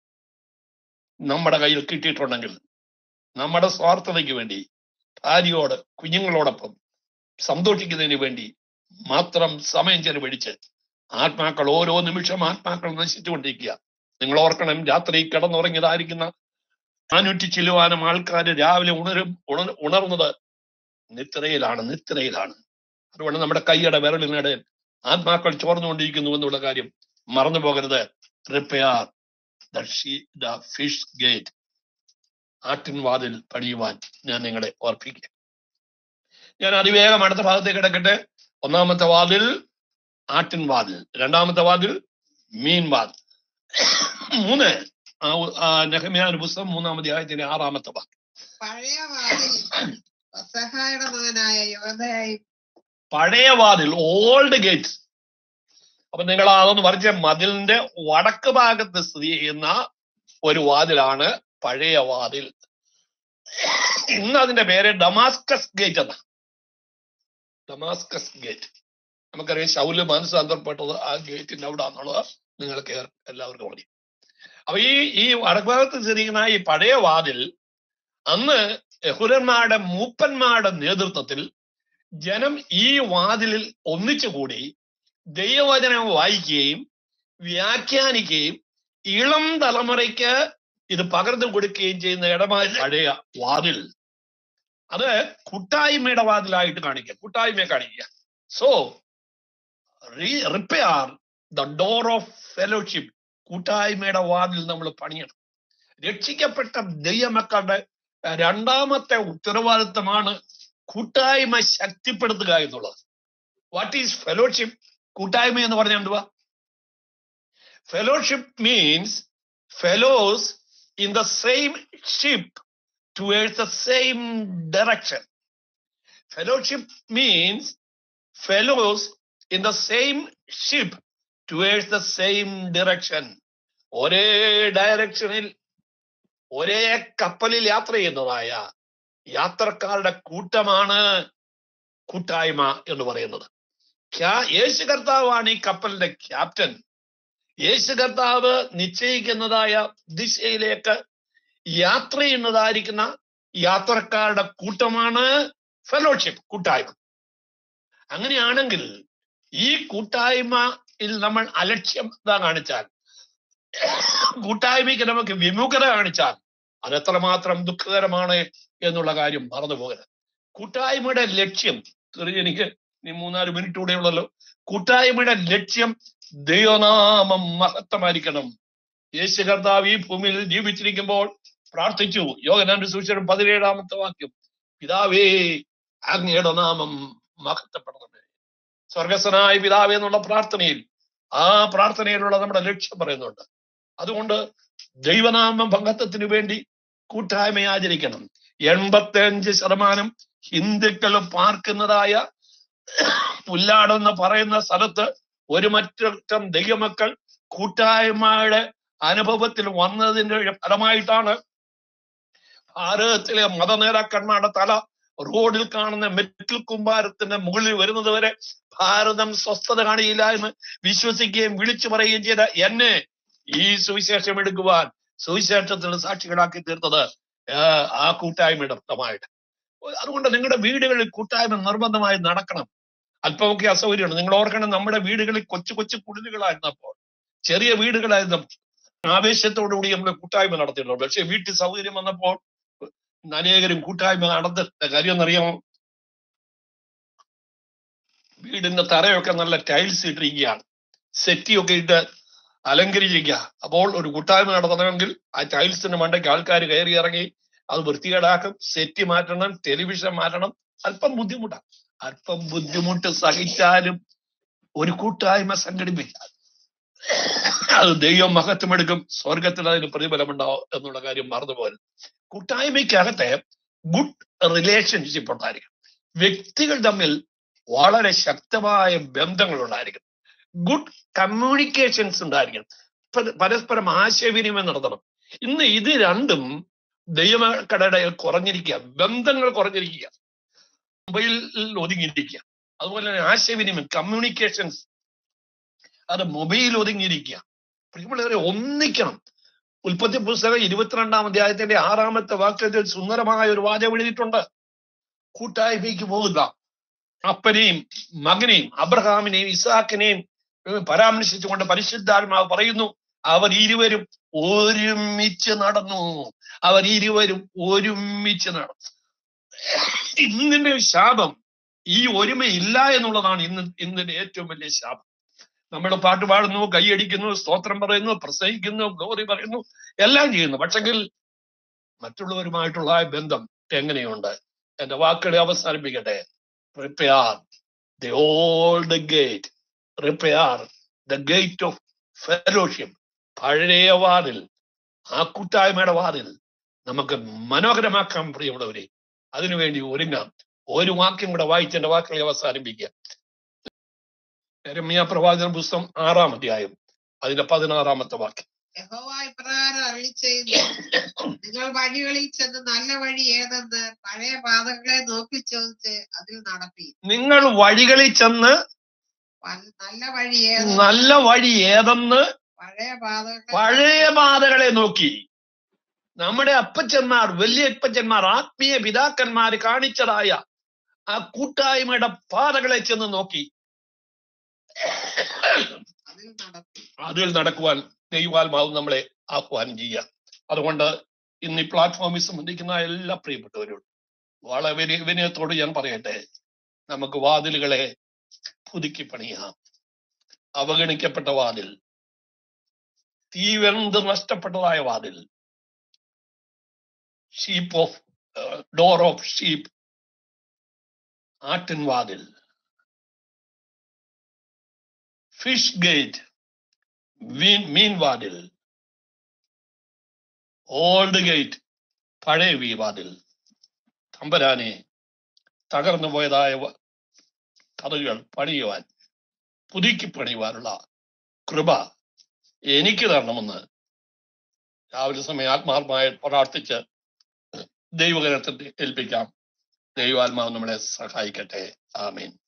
നമ്മുടെ കയ്യിൽ കിട്ടിയിട്ടുണ്ടെങ്കിൽ നമ്മുടെ സ്വാർത്ഥതയ്ക്ക് വേണ്ടി ഭാര്യയോട് കുഞ്ഞുങ്ങളോടൊപ്പം സന്തോഷിക്കുന്നതിന് വേണ്ടി മാത്രം സമയം ചെലവഴിച്ച് ആത്മാക്കൾ ഓരോ നിമിഷം ആത്മാക്കൾ നശിച്ചുകൊണ്ടിരിക്കുക നിങ്ങൾ ഓർക്കണം രാത്രി കിടന്നുറങ്ങിയതായിരിക്കുന്ന നാനൂറ്റി ചില്ലുവാനും ആൾക്കാർ രാവിലെ ഉണരും ഉണർ- ഉണർന്നത് നിദ്രയിലാണ് നിദ്രയിലാണ് അതുകൊണ്ട് നമ്മുടെ കൈയുടെ വിരലിനിടെ ആത്മാക്കൾ ചോർന്നുകൊണ്ടിരിക്കുന്നു എന്നുള്ള കാര്യം മറന്നു പോകരുത് repair the the fish gate ആട്ടിൻവാതിൽ പണിയുവാൻ ഞാൻ നിങ്ങളെ ഓർപ്പിക്കുക ഞാൻ അതിവേഗം അടുത്ത ഭാഗത്തേക്ക് കിടക്കട്ടെ ഒന്നാമത്തെ വാതിൽ ആട്ടിൻവാതിൽ രണ്ടാമത്തെ വാതിൽ മീൻ വാതിൽ മൂന്ന് ആ ഉ- ആ നെഹമ്യാന്റെ പുസ്തകം മൂന്നാം അധ്യായത്തിന്റെ ആറാമത്തെ വാക്യം പഴയ വാതിൽ പെസഹായുടെ മകനായ യോധയായി പഴയ വാതിൽ ഓൾഡ് ഗേറ്റ് അപ്പൊ നിങ്ങൾ അതൊന്ന് വരച്ച മതിലിന്റെ വടക്ക് ഭാഗത്ത് സ്ഥിതി ചെയ്യുന്ന ഒരു വാതിലാണ് പഴയ വാതിൽ ഇന്ന് അതിന്റെ പേര് ഡമാസ്കസ് ഗേറ്റ് എന്നാ ഡമാസ്കസ് ഗേറ്റ് നമുക്കറിയാം ശൗല് മനസ്സാന്തരപ്പെട്ടത് ആ ഗേറ്റിന്റെ അവിടെ ആണെന്നുള്ളത് നിങ്ങൾക്ക് എല്ലാവർക്കും അറിയാം അപ്പൊ ഈ ഈ വടക്ക് ഭാഗത്ത് സ്ഥിതി ചെയ്യുന്ന ഈ പഴയ വാതിൽ അന്ന് യഹുരന്മാരുടെ മൂപ്പന്മാരുടെ നേതൃത്വത്തിൽ ജനം ഈ വാതിലിൽ ഒന്നിച്ചുകൂടി ദൈവവചനം വായിക്കുകയും വ്യാഖ്യാനിക്കുകയും ഇളം തലമുറയ്ക്ക് ഇത് പകർന്നു കൊടുക്കുകയും ചെയ്യുന്ന ഇടമായ പഴയ വാതിൽ അത് കൂട്ടായ്മയുടെ വാതിലായിട്ട് കാണിക്കുക കൂട്ടായ്മയെ കാണിക്കുക so repair the door of fellowship കൂട്ടായ്മയുടെ വാതിൽ നമ്മൾ പണിയണം രക്ഷിക്കപ്പെട്ട ദൈവമക്കളുടെ രണ്ടാമത്തെ ഉത്തരവാദിത്തമാണ് കൂട്ടായ്മ ശക്തിപ്പെടുത്തുക എന്നുള്ളത് വാട്ട് ഈസ് ഫെലോഷിപ്പ് കൂട്ടായ്മ എന്ന് പറഞ്ഞാൽ എന്തുവാ fellowship means fellows in the same ship towards the same direction fellowship means fellows in the same ship towards the same direction ഒരേ ഡയറക്ഷനിൽ ഒരേ കപ്പലിൽ യാത്ര ചെയ്യുന്നതായ യാത്രക്കാരുടെ കൂട്ടമാണ് കൂട്ടായ്മ എന്ന് പറയുന്നത് ക്യാ- യേശു കർത്താവാണ് ഈ കപ്പലിന്റെ ക്യാപ്റ്റൻ യേശു കർത്താവ് നിശ്ചയിക്കുന്നതായ ദിശയിലേക്ക് യാത്ര ചെയ്യുന്നതായിരിക്കുന്ന യാത്രക്കാരുടെ കൂട്ടമാണ് ഫെലോഷിപ്പ് കൂട്ടായ്മ അങ്ങനെയാണെങ്കിൽ ഈ കൂട്ടായ്മയിൽ നമ്മൾ അലക്ഷ്യത കാണിച്ചാൽ കൂട്ടായ്മയ്ക്ക് നമുക്ക് വിമുഖത കാണിച്ചാൽ അത് എത്രമാത്രം ദുഃഖകരമാണ് എന്നുള്ള കാര്യം മറന്നു പോകരുത് കൂട്ടായ്മയുടെ ലക്ഷ്യം ചെറിയ എനിക്ക് നീ മൂന്നാല് മിനിറ്റ് കൂടെ ഉള്ളല്ലോ കൂട്ടായ്മയുടെ ലക്ഷ്യം ദൈവനാമം മഹത്വമായിരിക്കണം യേശു കർത്താവ് ഈ ഭൂമിയിൽ ജീവിച്ചിരിക്കുമ്പോൾ പ്രാർത്ഥിച്ചു യോഗനാന്റെ സൂചനം പതിനേഴാമത്തെ വാക്യം പിതാവേ അങ്ങയുടെ നാമം മഹത്വപ്പെടണമേ സ്വർഗസ്വനായ പിതാവേ എന്നുള്ള പ്രാർത്ഥനയിൽ ആ പ്രാർത്ഥനയിലുള്ള നമ്മുടെ ലക്ഷ്യം പറയുന്നുണ്ട് അതുകൊണ്ട് ദൈവനാമ ഭംഗത്വത്തിന് വേണ്ടി കൂട്ടായ്മ ആചരിക്കണം എൺപത്തി അഞ്ച് ശതമാനം ഹിന്ദുക്കൾ പാർക്കുന്നതായ പുല്ലാടെന്ന് പറയുന്ന സ്ഥലത്ത് ഒരു മറ്റം ദൈവമക്കൾ കൂട്ടായ്മയുടെ അനുഭവത്തിൽ വന്നതിന്റെ ഫലമായിട്ടാണ് ഭാരതത്തിലെ മതനേതാക്കന്മാരുടെ തല റോഡിൽ കാണുന്ന മെറ്റൽ കുമ്പാരത്തിന്റെ മുകളിൽ വരുന്നത് വരെ ഭാരതം സ്വസ്ഥത കാണിയില്ല എന്ന് വിശ്വസിക്കുകയും വിളിച്ചു പറയുകയും ചെയ്ത എന്നെ ഈ സുവിശേഷം എടുക്കുവാൻ സുവിശേഷത്തിന് സാക്ഷികളാക്കി തീർത്തത് ആ, ആ കൂട്ടായ്മയുടെ ഫലമായിട്ട് അതുകൊണ്ട് നിങ്ങളുടെ വീടുകളിൽ കൂട്ടായ്മ നിർബന്ധമായി നടക്കണം അല്പമൊക്കെ അസൗകര്യമാണ് നിങ്ങൾ ഓർക്കണം നമ്മുടെ വീടുകളിൽ കൊച്ചു കൊച്ചു കുടിലുകളായിരുന്നപ്പോൾ ചെറിയ വീടുകളായിരുന്നപ്പോൾ ആവേശത്തോടുകൂടി നമ്മൾ കൂട്ടായ്മ നടത്തിയിട്ടുണ്ട് പക്ഷെ വീട്ടിൽ സൗകര്യം വന്നപ്പോൾ അനേകരും കൂട്ടായ്മ നടത്ത കാര്യം എന്നറിയാമോ വീടിന്റെ തറയൊക്കെ നല്ല ടൈൽസ് ഇട്ടിരിക്കുകയാണ് സെറ്റിയൊക്കെ ഇട്ട് അലങ്കരിച്ചിരിക്കുക അപ്പോൾ ഒരു കൂട്ടായ്മ നടത്തണമെങ്കിൽ ആ ടൈൽസിന്റെ മണ്ടയ്ക്ക് ആൾക്കാർ കയറി ഇറങ്ങി അത് വൃത്തികേടാക്കും സെറ്റ് മാറ്റണം ടെലിവിഷൻ മാറ്റണം അല്പം ബുദ്ധിമുട്ടാണ് അല്പം ബുദ്ധിമുട്ട് സഹിച്ചാലും ഒരു കൂട്ടായ്മ സംഘടിപ്പിച്ചാൽ അത് ദൈവം മഹത്വമെടുക്കും സ്വർഗത്തിൽ അതിന് പ്രതിഫലമുണ്ടാവും എന്നുള്ള കാര്യം മറന്നുപോലെ കൂട്ടായ്മയ്ക്കകത്തെ ഗുഡ് റിലേഷൻഷിപ്പ് ഉണ്ടായിരിക്കും വ്യക്തികൾ തമ്മിൽ വളരെ ശക്തമായ ബന്ധങ്ങൾ ഉണ്ടായിരിക്കും ഗുഡ് കമ്മ്യൂണിക്കേഷൻസ് ഉണ്ടായിരിക്കണം പര- പരസ്പരം ആശയവിനിമയം നടത്തണം ഇന്ന് ഇത് രണ്ടും ദൈവക്കടയുടെ കുറഞ്ഞിരിക്കുക ബന്ധങ്ങൾ കുറഞ്ഞിരിക്കുക മൊബൈലിൽ ഒതുങ്ങിയിരിക്കുക അതുപോലെ തന്നെ ആശയവിനിമയം കമ്മ്യൂണിക്കേഷൻസ് അത് മൊബൈൽ ഒതുങ്ങിയിരിക്കുക പ്രിയമുള്ളവരെ ഒന്നിക്കണം ഉൽപ്പത്തി പുസ്തകം ഇരുപത്തിരണ്ടാം അധ്യായത്തിന്റെ ആറാമത്തെ വാക്യത്തിൽ സുന്ദരമായ ഒരു വാചകം എഴുതിയിട്ടുണ്ട് കൂട്ടായ്മയ്ക്ക് പോകുക അപ്പനെയും മകനെയും അബ്രഹാമിനെയും ഇസാക്കിനെയും ഏർ പരാമർശിച്ചുകൊണ്ട് പരിശുദ്ധാത്മാവ് പറയുന്നു അവർ ഇരുവരും ഒരുമിച്ച് നടന്നു അവർ ഇരുവരും ഒരുമിച്ച് നടന്നു ഇന്നിന്റെ ശാപം ഈ ഒരുമയില്ല എന്നുള്ളതാണ് ഇന്ന് ഇന്നിന്റെ ഏറ്റവും വലിയ ശാപം നമ്മൾ പാട്ട് പാടുന്നു കൈയടിക്കുന്നു സ്തോത്രം പറയുന്നു പ്രസംഗിക്കുന്നു ഗ്ലോറി പറയുന്നു എല്ലാം ചെയ്യുന്നു പക്ഷെങ്കിൽ മറ്റുള്ളവരുമായിട്ടുള്ള ആ ബന്ധം എങ്ങനെയുണ്ട് എന്റെ വാക്കുകളെ അവസാനിപ്പിക്കട്ടെ prepare the old gate prepare the gate of fellowship പഴയ വാതിൽ ആ കൂട്ടായ്മയുടെ വാതിൽ നമുക്ക് മനോഹരമാക്കാൻ പ്രിയമുള്ളവരെ അതിനുവേണ്ടി ഒരുങ്ങാം ഒരു വാക്യം കൂടെ വായിച്ച് എന്റെ വാക്കുകളെ അവസാനിപ്പിക്കുക രമ്യ പ്രവാചന പുസ്തകം ആറാം അധ്യായം അതിന്റെ പതിനാറാമത്തെ വാക്യം യഹോവ ഇപ്രകാരം അരുളി ചെയ്യുന്നു നിങ്ങൾ വഴികളിൽ ചെന്ന് നല്ല വഴി ഏതെന്ന് പഴയ പാതകളെ നോക്കി ചോദിച്ച് അതിൽ നടപ്പി നിങ്ങൾ വഴികളിൽ ചെന്ന് നല്ല വഴി ഏതെന്ന് നല്ല വഴി ഏതെന്ന് പഴയ പാതകളെ പഴയ പാതകളെ നോക്കി നമ്മുടെ അപ്പച്ചന്മാർ വലിയ അപ്പച്ചന്മാർ ആത്മീയ പിതാക്കന്മാർ കാണിച്ചതായ ആ കൂട്ടായ്മയുടെ പാതകളെ ചെന്ന് നോക്കി അതിൽ നടപ്പി അതിൽ നടക്കുവാൻ ദൈവാത്മാവ് നമ്മളെ ആഹ്വാനം ചെയ്യുക അതുകൊണ്ട് ഇന്ന് ഈ പ്ലാറ്റ്ഫോമിൽ സംബന്ധിക്കുന്ന എല്ലാ പ്രിയപ്പെട്ടവരോടും വളരെ വിനയ- വിനയത്തോട് ഞാൻ പറയട്ടെ നമുക്ക് വാതിലുകളെ പുതുക്കി പണിയാം അവഗണിക്കപ്പെട്ട വാതിൽ തീവെന്ത് നഷ്ടപ്പെട്ടതായ വാതിൽ sheep of door of sheep ആട്ടിൻ വാതിൽ ഫിഷ് ഗേറ്റ് മീൻ മീൻ വാതിൽ ഓൾഡ് ഗേറ്റ് പഴയ വി വാതിൽ തമ്പരാനെ തകർന്നു പോയതായ വ- കഥകൾ പണിയുവാൻ പുതുക്കി പണിയുവാനുള്ള കൃപ എനിക്ക് തരണമെന്ന് രാവിലെ സമയം ആത്മാർത്ഥമായി പ്രാർത്ഥിച്ച് ദൈവകരത്തിൽ ഏൽപ്പിക്കാം ദൈവാത്മാവ് നമ്മളെ സഹായിക്കട്ടെ ആമീൻ